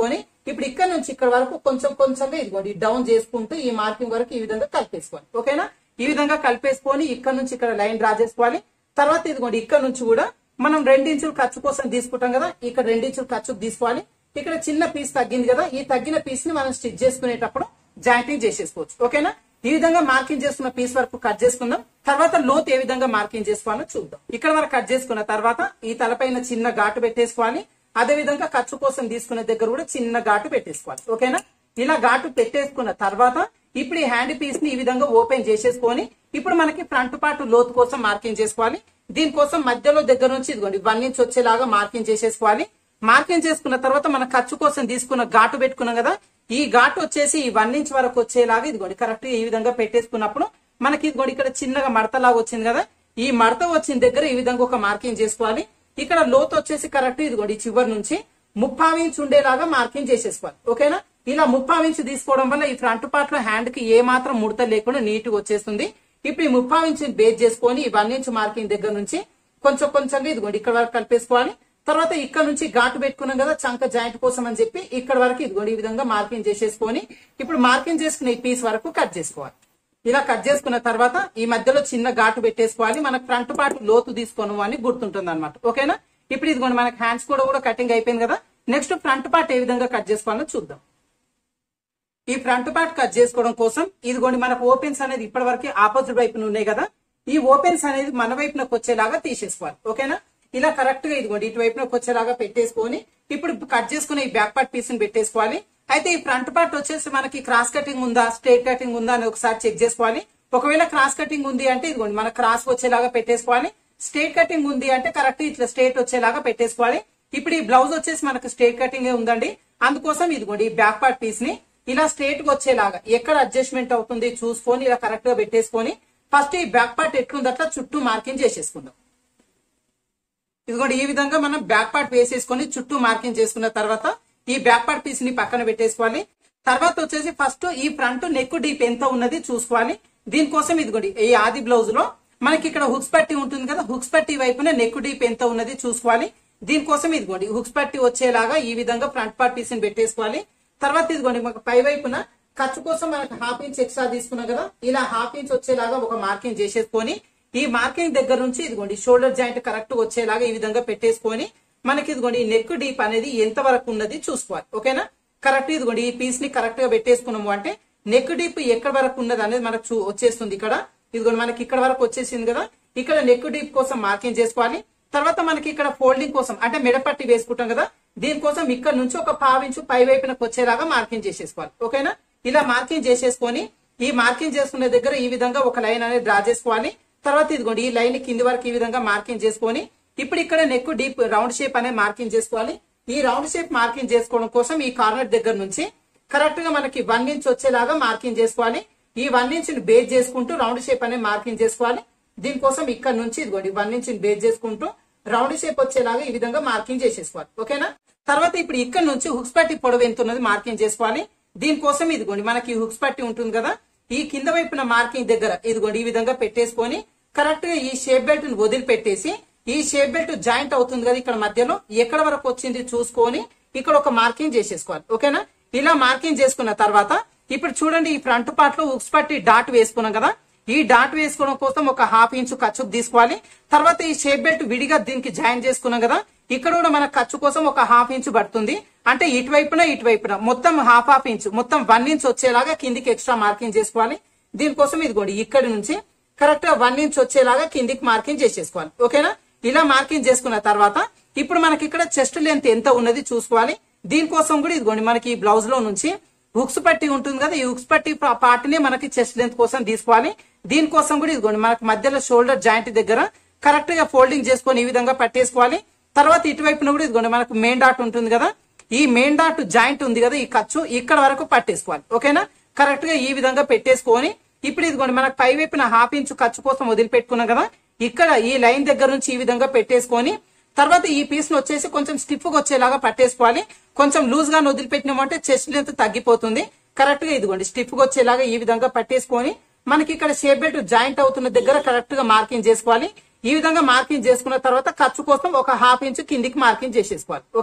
ఇప్పుడు ఇక్కడ నుంచి ఇక్కడ వరకు కొంచెం కొంచెంగా ఇదిగోండి డౌన్ చేసుకుంటూ ఈ మార్కింగ్ వరకు ఈ విధంగా కలిపేసుకోవాలి ఓకేనా ఈ విధంగా కలిపేసుకొని ఇక్కడ నుంచి ఇక్కడ లైన్ డ్రా చేసుకోవాలి తర్వాత ఇదిగోండి ఇక్కడ నుంచి కూడా మనం రెండించులు ఖర్చు కోసం తీసుకుంటాం కదా ఇక్కడ రెండించులు ఖర్చు తీసుకోవాలి ఇక్కడ చిన్న పీస్ తగ్గింది కదా ఈ తగ్గిన పీస్ ని మనం స్టిచ్ చేసుకునేటప్పుడు జాయింటింగ్ చేసేసుకోవచ్చు ఓకేనా ఈ విధంగా మార్కింగ్ చేసుకున్న పీస్ వరకు కట్ చేసుకుందాం తర్వాత లోత్ ఏ విధంగా మార్కింగ్ చేసుకోవాలో చూద్దాం ఇక్కడ వరకు కట్ చేసుకున్న తర్వాత ఈ తలపైన చిన్న ఘాటు పెట్టేసుకోవాలి అదే విధంగా ఖర్చు కోసం తీసుకునే దగ్గర కూడా చిన్న ఘాటు పెట్టేసుకోవాలి ఓకేనా ఇలా ఘాటు పెట్టేసుకున్న తర్వాత ఇప్పుడు ఈ హ్యాండ్ పీస్ ని ఈ విధంగా ఓపెన్ చేసేసుకొని ఇప్పుడు మనకి ఫ్రంట్ పార్ట్ లోతు కోసం మార్కింగ్ చేసుకోవాలి దీనికోసం మధ్యలో దగ్గర నుంచి ఇదిగోండి వన్ ఇంచ్ వచ్చేలాగా మార్కింగ్ చేసేసుకోవాలి మార్కింగ్ చేసుకున్న తర్వాత మన ఖర్చు కోసం తీసుకున్న ఘాటు పెట్టుకున్నాం కదా ఈ ఘాటు వచ్చేసి ఈ వన్ ఇంచ్ వరకు వచ్చేలాగా ఇదిగోండి కరెక్ట్ ఈ విధంగా పెట్టేసుకున్నప్పుడు మనకి ఇదిగోండి ఇక్కడ చిన్నగా మడతలాగా వచ్చింది కదా ఈ మడత వచ్చిన దగ్గర ఈ విధంగా ఒక మార్కింగ్ చేసుకోవాలి ఇక్కడ లోతు వచ్చేసి కరెక్ట్ ఇదిగోండి ఈ చివరి నుంచి ముప్పావు ఇంచ్ ఉండేలాగా మార్కింగ్ చేసేసుకోవాలి ఓకేనా ఇలా ముప్పావు ఇంచ్ తీసుకోవడం వల్ల ఈ ఫ్రంట్ పార్ట్ లో హ్యాండ్ కి ఏ మాత్రం ముడత లేకుండా నీట్ గా వచ్చేస్తుంది ఇప్పుడు ఈ ముప్పావు ఇంచ్ బేస్ చేసుకొని ఈ వన్ ఇంచ్ మార్కింగ్ దగ్గర నుంచి కొంచెం కొంచెంగా ఇదిగోండి ఇక్కడ వరకు కలిపేసుకోవాలి తర్వాత ఇక్కడ నుంచి ఘాటు పెట్టుకున్నాం కదా చంక జాయింట్ కోసం అని చెప్పి ఇక్కడ వరకు ఇదిగోండి ఈ విధంగా మార్కింగ్ చేసేసుకొని ఇప్పుడు మార్కింగ్ చేసుకున్న ఈ పీస్ వరకు కట్ చేసుకోవాలి ఇలా కట్ చేసుకున్న తర్వాత ఈ మధ్యలో చిన్న ఘాటు పెట్టేసుకోవాలి మనకు ఫ్రంట్ పార్ట్ లోతు తీసుకోను అని గుర్తుంటుంది అనమాట ఓకేనా ఇప్పుడు ఇదిగోండి మనకి హ్యాండ్స్ కూడా కూడా కటింగ్ అయిపోయింది కదా నెక్స్ట్ ఫ్రంట్ పార్ట్ ఏ విధంగా కట్ చేసుకోవాలో చూద్దాం ఈ ఫ్రంట్ పార్ట్ కట్ చేసుకోవడం కోసం ఇదిగోండి మనకు ఓపెన్స్ అనేది ఇప్పటి వరకు ఆపోజిట్ వైపున ఉన్నాయి కదా ఈ ఓపెన్స్ అనేది మన వైపునకు వచ్చేలాగా తీసేసుకోవాలి ఓకేనా ఇలా కరెక్ట్ గా ఇదిగోండి ఇటు వైపునకు వచ్చేలాగా పెట్టేసుకొని ఇప్పుడు కట్ చేసుకునే ఈ బ్యాక్ పార్ట్ పీస్ ని పెట్టేసుకోవాలి అయితే ఈ ఫ్రంట్ పార్ట్ వచ్చేసి మనకి క్రాస్ కటింగ్ ఉందా స్ట్రేట్ కటింగ్ ఉందా అని ఒకసారి చెక్ చేసుకోవాలి ఒకవేళ క్రాస్ కటింగ్ ఉంది అంటే ఇదిగోండి మన క్రాస్ వచ్చేలాగా పెట్టేసుకోవాలి స్ట్రేట్ కటింగ్ ఉంది అంటే కరెక్ట్ ఇట్లా స్ట్రేట్ వచ్చేలాగా పెట్టేసుకోవాలి ఇప్పుడు ఈ బ్లౌజ్ వచ్చేసి మనకు స్ట్రేట్ కటింగ్ ఉందండి అందుకోసం ఇదిగోండి ఈ బ్యాక్ పార్ట్ పీస్ ని ఇలా స్ట్రేట్ గా వచ్చేలాగా ఎక్కడ అడ్జస్ట్మెంట్ అవుతుంది చూసుకొని ఇలా కరెక్ట్ గా పెట్టేసుకొని ఫస్ట్ ఈ బ్యాక్ పార్ట్ ఎట్లుంది అట్లా చుట్టూ మార్కింగ్ చేసేసుకుందాం ఇదిగోండి ఈ విధంగా మనం బ్యాక్ పార్ట్ వేసేసుకొని చుట్టూ మార్కింగ్ చేసుకున్న తర్వాత ఈ బ్యాక్ పార్ట్ పీస్ ని పక్కన పెట్టేసుకోవాలి తర్వాత వచ్చేసి ఫస్ట్ ఈ ఫ్రంట్ నెక్ డీప్ ఎంత ఉన్నది చూసుకోవాలి దీనికోసం ఇదిగోండి ఈ ఆది బ్లౌజ్ లో మనకి ఇక్కడ హుక్స్ పట్టి ఉంటుంది కదా హుక్స్ పట్టి వైపున నెక్ డీప్ ఎంత ఉన్నది చూసుకోవాలి దీనికోసం ఇదిగోండి హుక్స్ పట్టి వచ్చేలాగా ఈ విధంగా ఫ్రంట్ పార్ట్ పీస్ ని పెట్టేసుకోవాలి తర్వాత ఇదిగోండి మనకు పై వైపున ఖర్చు కోసం మనకు హాఫ్ ఇంచ్ ఎక్స్ట్రా తీసుకున్నాం కదా ఇలా హాఫ్ ఇంచ్ వచ్చేలాగా ఒక మార్కింగ్ చేసేసుకొని ఈ మార్కింగ్ దగ్గర నుంచి ఇదిగోండి షోల్డర్ జాయింట్ కరెక్ట్ వచ్చేలాగా ఈ విధంగా పెట్టేసుకొని మనకి ఇదిగోండి ఈ నెక్ డీప్ అనేది ఎంత వరకు ఉన్నది చూసుకోవాలి ఓకేనా కరెక్ట్ ఇదిగోండి ఈ పీస్ ని కరెక్ట్ గా పెట్టేసుకున్నాము అంటే నెక్ డీప్ ఎక్కడ వరకు ఉన్నది అనేది మనకు చూ- వచ్చేస్తుంది ఇక్కడ ఇదిగోండి మనకి ఇక్కడ వరకు వచ్చేసింది కదా ఇక్కడ నెక్ డీప్ కోసం మార్కింగ్ చేసుకోవాలి తర్వాత మనకి ఇక్కడ ఫోల్డింగ్ కోసం అంటే మెడపట్టి వేసుకుంటాం కదా దీనికోసం ఇక్కడ నుంచి ఒక పావించు పై వైపునకు వచ్చేలాగా మార్కింగ్ చేసేసుకోవాలి ఓకేనా ఇలా మార్కింగ్ చేసేసుకొని ఈ మార్కింగ్ చేసుకునే దగ్గర ఈ విధంగా ఒక లైన్ అనేది డ్రా చేసుకోవాలి తర్వాత ఇదిగోండి ఈ లైన్ కింది వరకు ఈ విధంగా మార్కింగ్ చేసుకొని ఇప్పుడు ఇక్కడ నెక్ డీప్ రౌండ్ షేప్ అనే మార్కింగ్ చేసుకోవాలి ఈ రౌండ్ షేప్ మార్కింగ్ చేసుకోవడం కోసం ఈ కార్నర్ దగ్గర నుంచి కరెక్ట్ గా మనకి వన్ ఇంచ్ వచ్చేలాగా మార్కింగ్ చేసుకోవాలి ఈ వన్ ఇంచ్ ని బేస్ చేసుకుంటూ రౌండ్ షేప్ అనే మార్కింగ్ చేసుకోవాలి దీనికోసం ఇక్కడ నుంచి ఇదిగోండి వన్ ఇంచ్ ని బేస్ చేసుకుంటూ రౌండ్ షేప్ వచ్చేలాగా ఈ విధంగా మార్కింగ్ చేసేసుకోవాలి ఓకేనా తర్వాత ఇప్పుడు ఇక్కడ నుంచి హుక్స్ పట్టి పొడవు ఎంత ఉన్నది మార్కింగ్ చేసుకోవాలి దీనికోసం ఇదిగోండి మనకి హుక్స్ పట్టి ఉంటుంది కదా ఈ కింద వైపున మార్కింగ్ దగ్గర ఇదిగోండి ఈ విధంగా పెట్టేసుకొని కరెక్ట్ గా ఈ షేప్ బెల్ట్ ని వదిలిపెట్టేసి ఈ షేప్ బెల్ట్ జాయింట్ అవుతుంది కదా ఇక్కడ మధ్యలో ఎక్కడ వరకు వచ్చింది చూసుకొని ఇక్కడ ఒక మార్కింగ్ చేసేసుకోవాలి ఓకేనా ఇలా మార్కింగ్ చేసుకున్న తర్వాత ఇప్పుడు చూడండి ఈ ఫ్రంట్ పార్ట్ లో ఉక్స్ పట్టి డాట్ వేసుకున్నాం కదా ఈ డాట్ వేసుకోవడం కోసం ఒక హాఫ్ ఇంచు ఖర్చు తీసుకోవాలి తర్వాత ఈ షేప్ బెల్ట్ విడిగా దీనికి జాయిన్ చేసుకున్నాం కదా ఇక్కడ కూడా మన ఖర్చు కోసం ఒక హాఫ్ ఇంచు పడుతుంది అంటే ఇటువైపున ఇటువైపున మొత్తం హాఫ్ హాఫ్ ఇంచు మొత్తం వన్ ఇంచ్ వచ్చేలాగా కిందికి ఎక్స్ట్రా మార్కింగ్ చేసుకోవాలి దీనికోసం ఇదిగోండి ఇక్కడి నుంచి కరెక్ట్ గా వన్ ఇంచ్ వచ్చేలాగా కిందికి మార్కింగ్ చేసేసుకోవాలి ఓకేనా ఇలా మార్కింగ్ చేసుకున్న తర్వాత ఇప్పుడు మనకి ఇక్కడ చెస్ట్ లెంత్ ఎంత ఉన్నది చూసుకోవాలి దీనికోసం కూడా ఇదిగోండి మనకి ఈ బ్లౌజ్ లో నుంచి హుక్స్ పట్టి ఉంటుంది కదా ఈ హుక్స్ పట్టి పార్ట్ ని మనకి చెస్ట్ లెంత్ కోసం తీసుకోవాలి దీనికోసం కూడా ఇదిగోండి మనకి మధ్యలో షోల్డర్ జాయింట్ దగ్గర కరెక్ట్ గా ఫోల్డింగ్ చేసుకొని ఈ విధంగా పట్టేసుకోవాలి తర్వాత ఇటువైపున కూడా ఇదిగోండి మనకు మెయిన్ డాట్ ఉంటుంది కదా ఈ మెయిన్ డాట్ జాయింట్ ఉంది కదా ఈ ఖర్చు ఇక్కడ వరకు పట్టేసుకోవాలి ఓకేనా కరెక్ట్ గా ఈ విధంగా పెట్టేసుకొని ఇప్పుడు ఇదిగోండి మనకు పై వైపున హాఫ్ ఇంచు ఖర్చు కోసం వదిలిపెట్టుకున్నాం కదా ఇక్కడ ఈ లైన్ దగ్గర నుంచి ఈ విధంగా పెట్టేసుకొని తర్వాత ఈ పీస్ ను వచ్చేసి కొంచెం స్టిఫ్ గా వచ్చేలాగా పట్టేసుకోవాలి కొంచెం లూజ్ గా వదిలిపెట్టినామంటే చెస్ట్ లెంత్ తగ్గిపోతుంది కరెక్ట్ గా ఇదిగోండి స్టిఫ్ గా వచ్చేలాగా ఈ విధంగా పట్టేసుకొని మనకి ఇక్కడ షేప్ బెల్ట్ జాయింట్ అవుతున్న దగ్గర కరెక్ట్ గా మార్కింగ్ చేసుకోవాలి ఈ విధంగా మార్కింగ్ చేసుకున్న తర్వాత ఖర్చు కోసం ఒక హాఫ్ ఇంచ్ కిందికి మార్కింగ్ చేసేసుకోవాలి ఓకేనా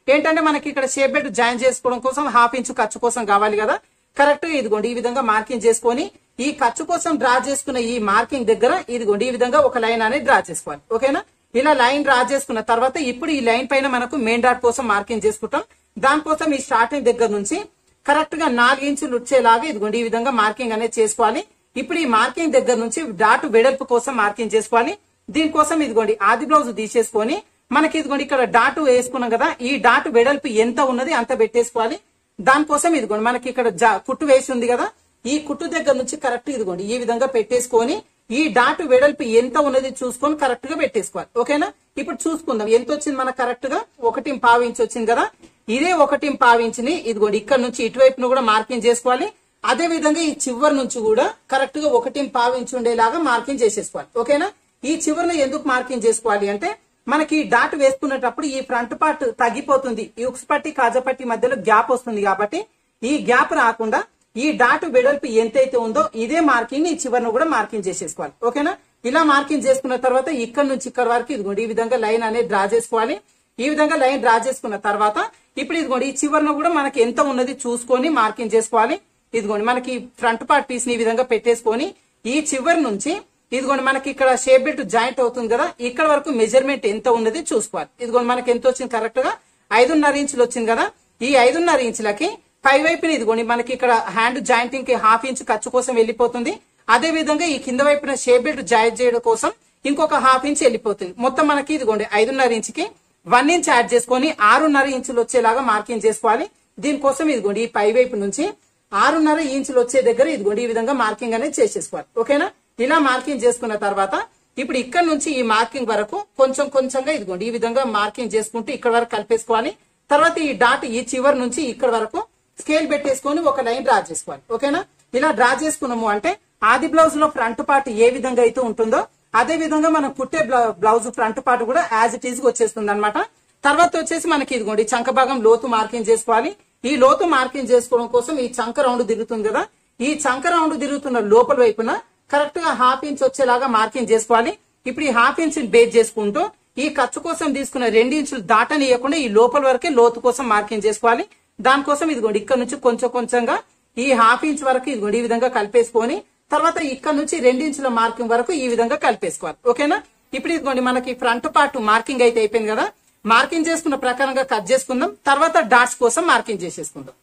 ఏంటంటే మనకి ఇక్కడ షేప్ బెల్ట్ జాయిన్ చేసుకోవడం కోసం హాఫ్ ఇంచ్ ఖర్చు కోసం కావాలి కదా కరెక్ట్ గా ఇదిగోండి ఈ విధంగా మార్కింగ్ చేసుకొని ఈ ఖర్చు కోసం డ్రా చేసుకున్న ఈ మార్కింగ్ దగ్గర ఇదిగోండి ఈ విధంగా ఒక లైన్ అనేది డ్రా చేసుకోవాలి ఓకేనా ఇలా లైన్ డ్రా చేసుకున్న తర్వాత ఇప్పుడు ఈ లైన్ పైన మనకు మెయిన్ డాట్ కోసం మార్కింగ్ చేసుకుంటాం దానికోసం ఈ స్టార్టింగ్ దగ్గర నుంచి కరెక్ట్ గా నాలుగు ఇంచులు వచ్చేలాగా ఇదిగోండి ఈ విధంగా మార్కింగ్ అనేది చేసుకోవాలి ఇప్పుడు ఈ మార్కింగ్ దగ్గర నుంచి డాట్ వెడల్పు కోసం మార్కింగ్ చేసుకోవాలి దీనికోసం ఇదిగోండి ఆది బ్లౌజ్ తీసేసుకొని మనకి ఇదిగోండి ఇక్కడ డాట్ వేసుకున్నాం కదా ఈ డాట్ వెడల్పు ఎంత ఉన్నది అంత పెట్టేసుకోవాలి దానికోసం ఇదిగోండి మనకి ఇక్కడ జా- కుట్టు వేసి ఉంది కదా ఈ కుట్టు దగ్గర నుంచి కరెక్ట్ ఇదిగోండి ఈ విధంగా పెట్టేసుకొని ఈ డాట్ వెడల్పు ఎంత ఉన్నది చూసుకొని కరెక్ట్ గా పెట్టేసుకోవాలి ఓకేనా ఇప్పుడు చూసుకుందాం ఎంత వచ్చింది మనకు కరెక్ట్ గా ఒకటి పావు ఇంచ్ వచ్చింది కదా ఇదే ఒకటి పావు ఇంచుని ఇదిగోండి ఇక్కడ నుంచి ఇటువైపును కూడా మార్కింగ్ చేసుకోవాలి అదే విధంగా ఈ చివరి నుంచి కూడా కరెక్ట్ గా ఒకటి పావు ఇంచు ఉండేలాగా మార్కింగ్ చేసేసుకోవాలి ఓకేనా ఈ చివరిని ఎందుకు మార్కింగ్ చేసుకోవాలి అంటే మనకి ఈ డాట్ వేసుకునేటప్పుడు ఈ ఫ్రంట్ పార్ట్ తగ్గిపోతుంది ఈ ఉక్స్ పట్టి కాజపట్టి మధ్యలో గ్యాప్ వస్తుంది కాబట్టి ఈ గ్యాప్ రాకుండా ఈ డాట్ వెడల్పు ఎంతైతే ఉందో ఇదే మార్కింగ్ ఈ చివరిని కూడా మార్కింగ్ చేసేసుకోవాలి ఓకేనా ఇలా మార్కింగ్ చేసుకున్న తర్వాత ఇక్కడ నుంచి ఇక్కడ వరకు ఇదిగోండి ఈ విధంగా లైన్ అనేది డ్రా చేసుకోవాలి ఈ విధంగా లైన్ డ్రా చేసుకున్న తర్వాత ఇప్పుడు ఇదిగోండి ఈ చివరిన కూడా మనకి ఎంత ఉన్నది చూసుకొని మార్కింగ్ చేసుకోవాలి ఇదిగోండి మనకి ఫ్రంట్ పార్ట్ పీస్ ని ఈ విధంగా పెట్టేసుకొని ఈ చివరి నుంచి ఇదిగోండి మనకి ఇక్కడ షేప్ బెల్ట్ జాయింట్ అవుతుంది కదా ఇక్కడ వరకు మెజర్మెంట్ ఎంత ఉన్నది చూసుకోవాలి ఇదిగోండి మనకి ఎంత వచ్చింది కరెక్ట్ గా ఐదున్నర ఇంచులు వచ్చింది కదా ఈ ఐదున్నర ఇంచులకి పై వైపున ఇదిగోండి మనకి ఇక్కడ హ్యాండ్ జాయింటింగ్ కి హాఫ్ ఇంచ్ ఖర్చు కోసం వెళ్ళిపోతుంది అదే విధంగా ఈ కింద వైపున షేప్ బెల్ట్ జాయింట్ చేయడం కోసం ఇంకొక హాఫ్ ఇంచ్ వెళ్ళిపోతుంది మొత్తం మనకి ఇదిగోండి ఐదున్నర ఇంచుకి వన్ ఇంచ్ యాడ్ చేసుకొని ఆరున్నర ఇంచులు వచ్చేలాగా మార్కింగ్ చేసుకోవాలి దీనికోసం ఇదిగోండి ఈ పై వైపు నుంచి ఆరున్నర ఇంచులు వచ్చే దగ్గర ఇదిగోండి ఈ విధంగా మార్కింగ్ అనేది చేసేసుకోవాలి ఓకేనా ఇలా మార్కింగ్ చేసుకున్న తర్వాత ఇప్పుడు ఇక్కడ నుంచి ఈ మార్కింగ్ వరకు కొంచెం కొంచెంగా ఇదిగోండి ఈ విధంగా మార్కింగ్ చేసుకుంటూ ఇక్కడ వరకు కలిపేసుకోవాలి తర్వాత ఈ డాట్ ఈ చివరి నుంచి ఇక్కడ వరకు స్కేల్ పెట్టేసుకొని ఒక లైన్ డ్రా చేసుకోవాలి ఓకేనా ఇలా డ్రా చేసుకున్నాము అంటే ఆది బ్లౌజ్ లో ఫ్రంట్ పార్ట్ ఏ విధంగా అయితే ఉంటుందో అదే విధంగా మనం కుట్టే బ్లౌ- బ్లౌజ్ ఫ్రంట్ పార్ట్ కూడా యాజ్ ఇట్ ఈజ్ వచ్చేస్తుంది అనమాట తర్వాత వచ్చేసి మనకి ఇదిగోండి చంక భాగం లోతు మార్కింగ్ చేసుకోవాలి ఈ లోతు మార్కింగ్ చేసుకోవడం కోసం ఈ చంక రౌండ్ తిరుగుతుంది కదా ఈ చంక రౌండ్ తిరుగుతున్న లోపల వైపున కరెక్ట్ గా హాఫ్ ఇంచ్ వచ్చేలాగా మార్కింగ్ చేసుకోవాలి ఇప్పుడు ఈ హాఫ్ ఇంచ్ బేస్ చేసుకుంటూ ఈ ఖర్చు కోసం తీసుకున్న రెండు ఇంచులు దాటనియకుండా ఈ లోపల వరకే లోతు కోసం మార్కింగ్ చేసుకోవాలి దానికోసం ఇదిగోండి ఇక్కడ నుంచి కొంచెం కొంచెంగా ఈ హాఫ్ ఇంచ్ వరకు ఇదిగోండి ఈ విధంగా కలిపేసుకొని తర్వాత ఇక్కడ నుంచి రెండు ఇంచుల మార్కింగ్ వరకు ఈ విధంగా కలిపేసుకోవాలి ఓకేనా ఇప్పుడు ఇదిగోండి మనకి ఫ్రంట్ పార్ట్ మార్కింగ్ అయితే అయిపోయింది కదా మార్కింగ్ చేసుకున్న ప్రకారంగా కట్ చేసుకుందాం తర్వాత డాట్స్ కోసం మార్కింగ్ చేసేసుకుందాం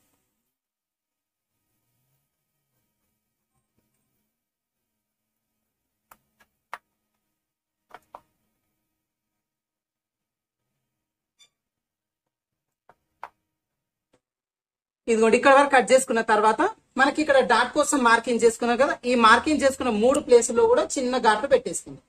ఇదిగోండి ఇక్కడ వరకు కట్ చేసుకున్న తర్వాత మనకి ఇక్కడ డాట్ కోసం మార్కింగ్ చేసుకున్నాం కదా ఈ మార్కింగ్ చేసుకున్న మూడు ప్లేసుల్లో కూడా చిన్న ఘాట్లు పెట్టేసుకుందాం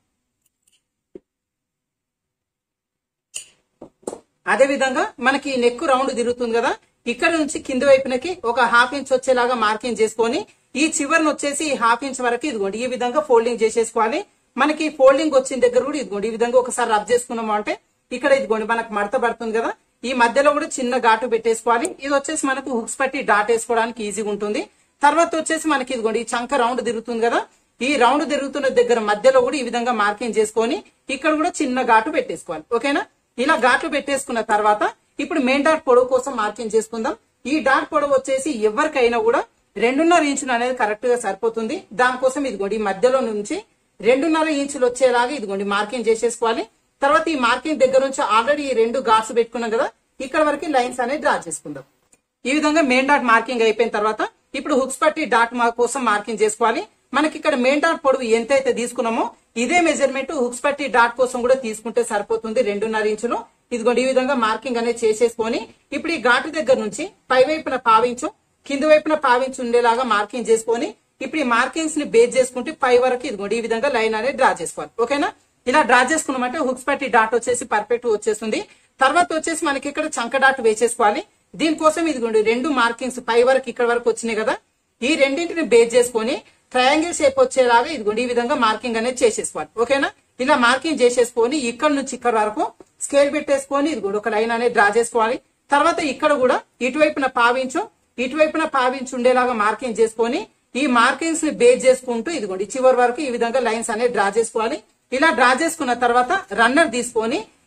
అదే విధంగా మనకి ఈ నెక్ రౌండ్ తిరుగుతుంది కదా ఇక్కడ నుంచి కింది వైపునకి ఒక హాఫ్ ఇంచ్ వచ్చేలాగా మార్కింగ్ చేసుకొని ఈ చివరిని వచ్చేసి ఈ హాఫ్ ఇంచ్ వరకు ఇదిగోండి ఈ విధంగా ఫోల్డింగ్ చేసేసుకోవాలి మనకి ఫోల్డింగ్ వచ్చిన దగ్గర కూడా ఇదిగోండి ఈ విధంగా ఒకసారి రబ్ చేసుకున్నాము అంటే ఇక్కడ ఇదిగోండి మనకు మడత పడుతుంది కదా ఈ మధ్యలో కూడా చిన్న ఘాటు పెట్టేసుకోవాలి ఇది వచ్చేసి మనకు హుక్స్ పట్టి డాట్ వేసుకోవడానికి ఈజీగా ఉంటుంది తర్వాత వచ్చేసి మనకి ఇదిగోండి ఈ చంక రౌండ్ తిరుగుతుంది కదా ఈ రౌండ్ తిరుగుతున్న దగ్గర మధ్యలో కూడా ఈ విధంగా మార్కింగ్ చేసుకొని ఇక్కడ కూడా చిన్న ఘాటు పెట్టేసుకోవాలి ఓకేనా ఇలా ఘాట్లు పెట్టేసుకున్న తర్వాత ఇప్పుడు మెయిన్ డాట్ పొడవు కోసం మార్కింగ్ చేసుకుందాం ఈ డాట్ పొడవు వచ్చేసి ఎవరికైనా కూడా రెండున్నర ఇంచులు అనేది కరెక్ట్ గా సరిపోతుంది దానికోసం ఇదిగోండి ఈ మధ్యలో నుంచి రెండున్నర ఇంచులు వచ్చేలాగా ఇదిగోండి మార్కింగ్ చేసేసుకోవాలి తర్వాత ఈ మార్కింగ్ దగ్గర నుంచి ఆల్రెడీ ఈ రెండు ఘాట్స్ పెట్టుకున్నాం కదా ఇక్కడ వరకు లైన్స్ అనేది డ్రా చేసుకుందాం ఈ విధంగా మెయిన్ డాట్ మార్కింగ్ అయిపోయిన తర్వాత ఇప్పుడు హుక్స్ పట్టి డాట్ మా- కోసం మార్కింగ్ చేసుకోవాలి మనకి ఇక్కడ మెయిన్ డాట్ పొడవు ఎంతైతే తీసుకున్నామో ఇదే మెజర్మెంట్ హుక్స్ పట్టి డాట్ కోసం కూడా తీసుకుంటే సరిపోతుంది రెండున్నర ఇంచులు ఇదిగోండి ఈ విధంగా మార్కింగ్ అనేది చేసేసుకొని ఇప్పుడు ఈ ఘాటు దగ్గర నుంచి పై వైపున పావించు కింది వైపున పావించు ఉండేలాగా మార్కింగ్ చేసుకొని ఇప్పుడు ఈ మార్కింగ్స్ ని బేస్ చేసుకుంటే పై వరకు ఇదిగోండి ఈ విధంగా లైన్ అనేది డ్రా చేసుకోవాలి ఓకేనా ఇలా డ్రా చేసుకున్నామంటే హుక్స్ పట్టి డాట్ వచ్చేసి పర్ఫెక్ట్ వచ్చేస్తుంది తర్వాత వచ్చేసి మనకి ఇక్కడ చంక డాట్ వేసేసుకోవాలి దీనికోసం ఇదిగోండి రెండు మార్కింగ్స్ పై వరకు ఇక్కడ వరకు వచ్చినాయి కదా ఈ రెండింటిని బేస్ చేసుకొని ట్రయాంగిల్ షేప్ వచ్చేలాగా ఇదిగోండి ఈ విధంగా మార్కింగ్ అనేది చేసేసుకోవాలి ఓకేనా ఇలా మార్కింగ్ చేసేసుకొని ఇక్కడ నుంచి ఇక్కడ వరకు స్కేల్ పెట్టేసుకొని ఇదిగోండి ఒక లైన్ అనేది డ్రా చేసుకోవాలి తర్వాత ఇక్కడ కూడా ఇటువైపున పావించు ఇటువైపున పావించు ఉండేలాగా మార్కింగ్ చేసుకొని ఈ మార్కింగ్స్ ని బేస్ చేసుకుంటూ ఇదిగోండి చివరి వరకు ఈ విధంగా లైన్స్ అనేది డ్రా చేసుకోవాలి ఇలా డ్రా చేసుకున్న తర్వాత రన్నర్ తీసుకొని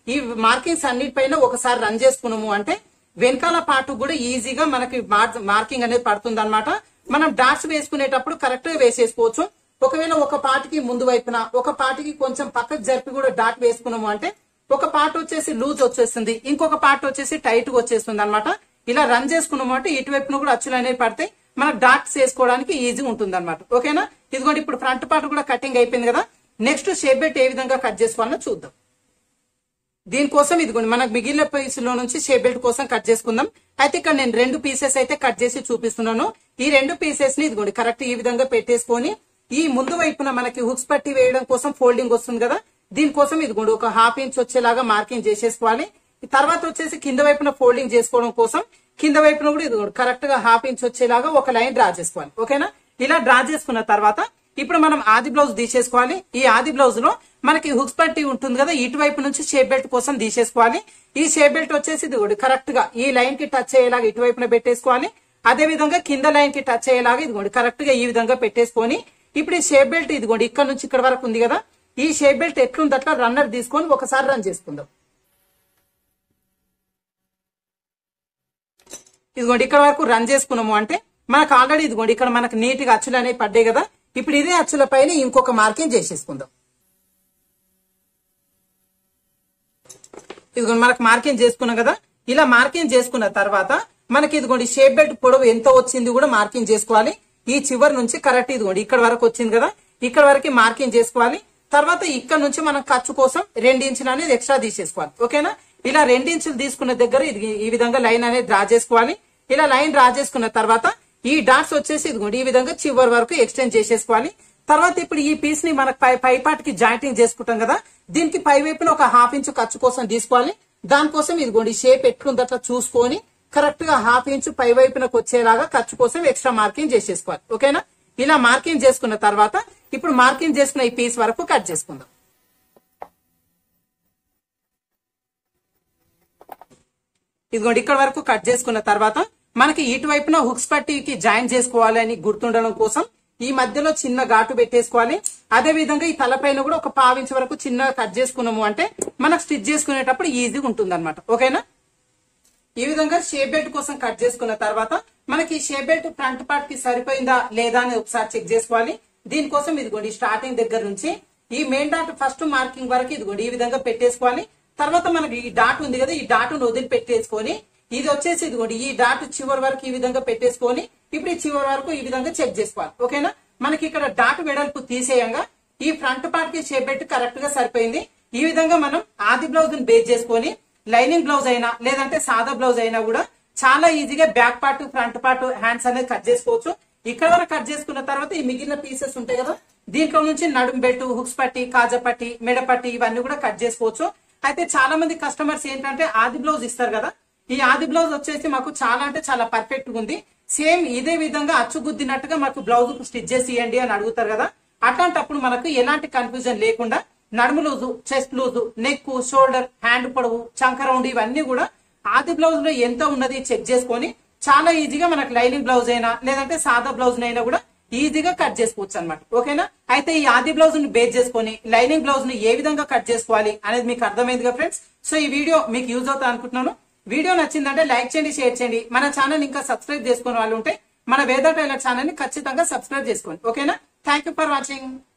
ఈ మార్కింగ్స్ అన్నిటిపైన ఒకసారి రన్ చేసుకున్నాము అంటే వెనకాల పాటు కూడా ఈజీగా మనకి మార్కింగ్ అనేది పడుతుంది అనమాట మనం డాట్స్ వేసుకునేటప్పుడు కరెక్ట్ గా వేసేసుకోవచ్చు ఒకవేళ ఒక పాటికి ముందు వైపున ఒక పాటికి కొంచెం పక్కకు జరిపి కూడా డాట్ వేసుకున్నాము అంటే ఒక పార్ట్ వచ్చేసి లూజ్ వచ్చేస్తుంది ఇంకొక పార్ట్ వచ్చేసి టైట్ గా వచ్చేస్తుంది అనమాట ఇలా రన్ చేసుకున్నాము అంటే ఇటువైపున కూడా అచ్చులు అనేవి పడతాయి మనకు డాట్స్ వేసుకోవడానికి ఈజీ ఉంటుంది అనమాట ఓకేనా ఇదిగోండి ఇప్పుడు ఫ్రంట్ పార్ట్ కూడా కటింగ్ అయిపోయింది కదా నెక్స్ట్ షేప్ బెట్ ఏ విధంగా కట్ చేసుకోవాలో చూద్దాం దీనికోసం ఇదిగోండి మనకు మిగిలిన పీస్ లో నుంచి షేప్ బెల్ట్ కోసం కట్ చేసుకుందాం అయితే ఇక్కడ నేను రెండు పీసెస్ అయితే కట్ చేసి చూపిస్తున్నాను ఈ రెండు పీసెస్ ని ఇదిగోండి కరెక్ట్ ఈ విధంగా పెట్టేసుకొని ఈ ముందు వైపున మనకి హుక్స్ పట్టి వేయడం కోసం ఫోల్డింగ్ వస్తుంది కదా దీనికోసం ఇదిగోండి ఒక హాఫ్ ఇంచ్ వచ్చేలాగా మార్కింగ్ చేసేసుకోవాలి తర్వాత వచ్చేసి కింద వైపున ఫోల్డింగ్ చేసుకోవడం కోసం కింద వైపున కూడా ఇదిగోండి కరెక్ట్ గా హాఫ్ ఇంచ్ వచ్చేలాగా ఒక లైన్ డ్రా చేసుకోవాలి ఓకేనా ఇలా డ్రా చేసుకున్న తర్వాత ఇప్పుడు మనం ఆది బ్లౌజ్ తీసేసుకోవాలి ఈ ఆది బ్లౌజ్ లో మనకి హుక్స్ పట్టి ఉంటుంది కదా ఇటువైపు నుంచి షేప్ బెల్ట్ కోసం తీసేసుకోవాలి ఈ షేప్ బెల్ట్ వచ్చేసి ఇది కరెక్ట్ గా ఈ లైన్ కి టచ్ అయ్యేలాగా ఇటువైపున పెట్టేసుకోవాలి అదే విధంగా కింద లైన్ కి టచ్ అయ్యేలాగా ఇదిగోండి కరెక్ట్ గా ఈ విధంగా పెట్టేసుకొని ఇప్పుడు ఈ షేప్ బెల్ట్ ఇదిగోండి ఇక్కడ నుంచి ఇక్కడ వరకు ఉంది కదా ఈ షేప్ బెల్ట్ ఎట్లుంది అట్లా రన్నర్ తీసుకొని ఒకసారి రన్ చేసుకుందాం ఇదిగోండి ఇక్కడ వరకు రన్ చేసుకున్నాము అంటే మనకు ఆల్రెడీ ఇదిగోండి ఇక్కడ మనకు నీట్ గా అచ్చులు అనేవి పడ్డాయి కదా ఇప్పుడు ఇదే అచ్చుల పైన ఇంకొక మార్కింగ్ చేసేసుకుందాం ఇదిగోండి మనకు మార్కింగ్ చేసుకున్నాం కదా ఇలా మార్కింగ్ చేసుకున్న తర్వాత మనకి ఇదిగోండి షేప్ బెల్ట్ పొడవు ఎంత వచ్చింది కూడా మార్కింగ్ చేసుకోవాలి ఈ చివరి నుంచి కరెక్ట్ ఇదిగోండి ఇక్కడ వరకు వచ్చింది కదా ఇక్కడ వరకు మార్కింగ్ చేసుకోవాలి తర్వాత ఇక్కడ నుంచి మనం ఖర్చు కోసం రెండు ఇంచులు అనేది ఎక్స్ట్రా తీసేసుకోవాలి ఓకేనా ఇలా రెండు ఇంచులు తీసుకున్న దగ్గర ఇది ఈ విధంగా లైన్ అనేది డ్రా చేసుకోవాలి ఇలా లైన్ డ్రా చేసుకున్న తర్వాత ఈ డాట్స్ వచ్చేసి ఇదిగోండి ఈ విధంగా చివరి వరకు ఎక్స్టెండ్ చేసేసుకోవాలి తర్వాత ఇప్పుడు ఈ పీస్ ని మనకు పై పై పాటికి జాయింటింగ్ చేసుకుంటాం కదా దీనికి పై వైపున ఒక హాఫ్ ఇంచ్ ఖర్చు కోసం తీసుకోవాలి దానికోసం ఇదిగోండి షేప్ ఎట్లుంది అట్లా చూసుకొని కరెక్ట్ గా హాఫ్ ఇంచ్ పై వైపునకు వచ్చేలాగా ఖర్చు కోసం ఎక్స్ట్రా మార్కింగ్ చేసేసుకోవాలి ఓకేనా ఇలా మార్కింగ్ చేసుకున్న తర్వాత ఇప్పుడు మార్కింగ్ చేసుకున్న ఈ పీస్ వరకు కట్ చేసుకుందాం ఇదిగోండి ఇక్కడ వరకు కట్ చేసుకున్న తర్వాత మనకి ఇటువైపున హుక్స్ పట్టికి జాయిన్ చేసుకోవాలి అని గుర్తుండడం కోసం ఈ మధ్యలో చిన్న ఘాటు పెట్టేసుకోవాలి అదే విధంగా ఈ తలపైన కూడా ఒక పావించ్ వరకు చిన్నగా కట్ చేసుకున్నాము అంటే మనకు స్టిచ్ చేసుకునేటప్పుడు ఈజీగా ఉంటుంది అనమాట ఓకేనా ఈ విధంగా షేప్ బెల్ట్ కోసం కట్ చేసుకున్న తర్వాత మనకి ఈ షేప్ బెల్ట్ ఫ్రంట్ పార్ట్ కి సరిపోయిందా లేదా అని ఒకసారి చెక్ చేసుకోవాలి దీనికోసం ఇదిగోండి స్టార్టింగ్ దగ్గర నుంచి ఈ మెయిన్ డాట్ ఫస్ట్ మార్కింగ్ వరకు ఇదిగోండి ఈ విధంగా పెట్టేసుకోవాలి తర్వాత మనకి ఈ డాట్ ఉంది కదా ఈ డాట్ వదిలి పెట్టేసుకొని ఇది వచ్చేసి ఇదిగోండి ఈ డాట్ చివరి వరకు ఈ విధంగా పెట్టేసుకొని ఇప్పుడు ఈ చివరి వరకు ఈ విధంగా చెక్ చేసుకోవాలి ఓకేనా మనకి ఇక్కడ డాట్ వెడల్పు తీసేయంగా ఈ ఫ్రంట్ పార్ట్ కి షేప్ బెల్ట్ కరెక్ట్ గా సరిపోయింది ఈ విధంగా మనం ఆది బ్లౌజ్ ని బేస్ చేసుకొని లైనింగ్ బ్లౌజ్ అయినా లేదంటే సాదా బ్లౌజ్ అయినా కూడా చాలా ఈజీగా back part front part hands అనేది కట్ చేసుకోవచ్చు ఇక్కడ వరకు కట్ చేసుకున్న తర్వాత ఈ మిగిలిన పీసెస్ ఉంటాయి కదా దీంట్లో నుంచి నడుం బెల్ట్ హుక్స్ పట్టి కాజా పట్టి మెడ పట్టి ఇవన్నీ కూడా కట్ చేసుకోవచ్చు అయితే చాలా మంది కస్టమర్స్ ఏంటంటే ఆది బ్లౌజ్ ఇస్తారు కదా ఈ ఆది బ్లౌజ్ వచ్చేసి మాకు చాలా అంటే చాలా పర్ఫెక్ట్ గా ఉంది సేమ్ ఇదే విధంగా అచ్చుగుద్దినట్టుగా మాకు బ్లౌజ్ స్టిచ్ చేసి ఇవ్వండి అని అడుగుతారు కదా అట్లాంటప్పుడు మనకు ఎలాంటి కన్ఫ్యూజన్ లేకుండా నడుము loose chest loose neck shoulder hand పొడవు చంక రౌండ్ ఇవన్నీ కూడా ఆది బ్లౌజ్ లో ఎంత ఉన్నది చెక్ చేసుకొని చాలా ఈజీగా మనకు లైనింగ్ బ్లౌజ్ అయినా లేదంటే సాదా బ్లౌజ్ అయినా కూడా ఈజీగా కట్ చేసుకోవచ్చు అనమాట ఓకేనా అయితే ఈ ఆది బ్లౌజ్ ని బేస్ చేసుకొని లైనింగ్ బ్లౌజ్ ని ఏ విధంగా కట్ చేసుకోవాలి అనేది మీకు అర్థమైందిగా ఫ్రెండ్స్ సో ఈ వీడియో మీకు యూజ్ అవుతా అనుకుంటున్నాను వీడియో నచ్చిందంటే లైక్ చేయండి షేర్ చేయండి మన ఛానల్ ఇంకా సబ్స్క్రైబ్ చేసుకునే వాళ్ళు ఉంటే మన వేద టైలర్ ఛానల్ ని ఖచ్చితంగా సబ్స్క్రైబ్ చేసుకోండి ఓకేనా థ్యాంక్ ఫర్ వాచింగ్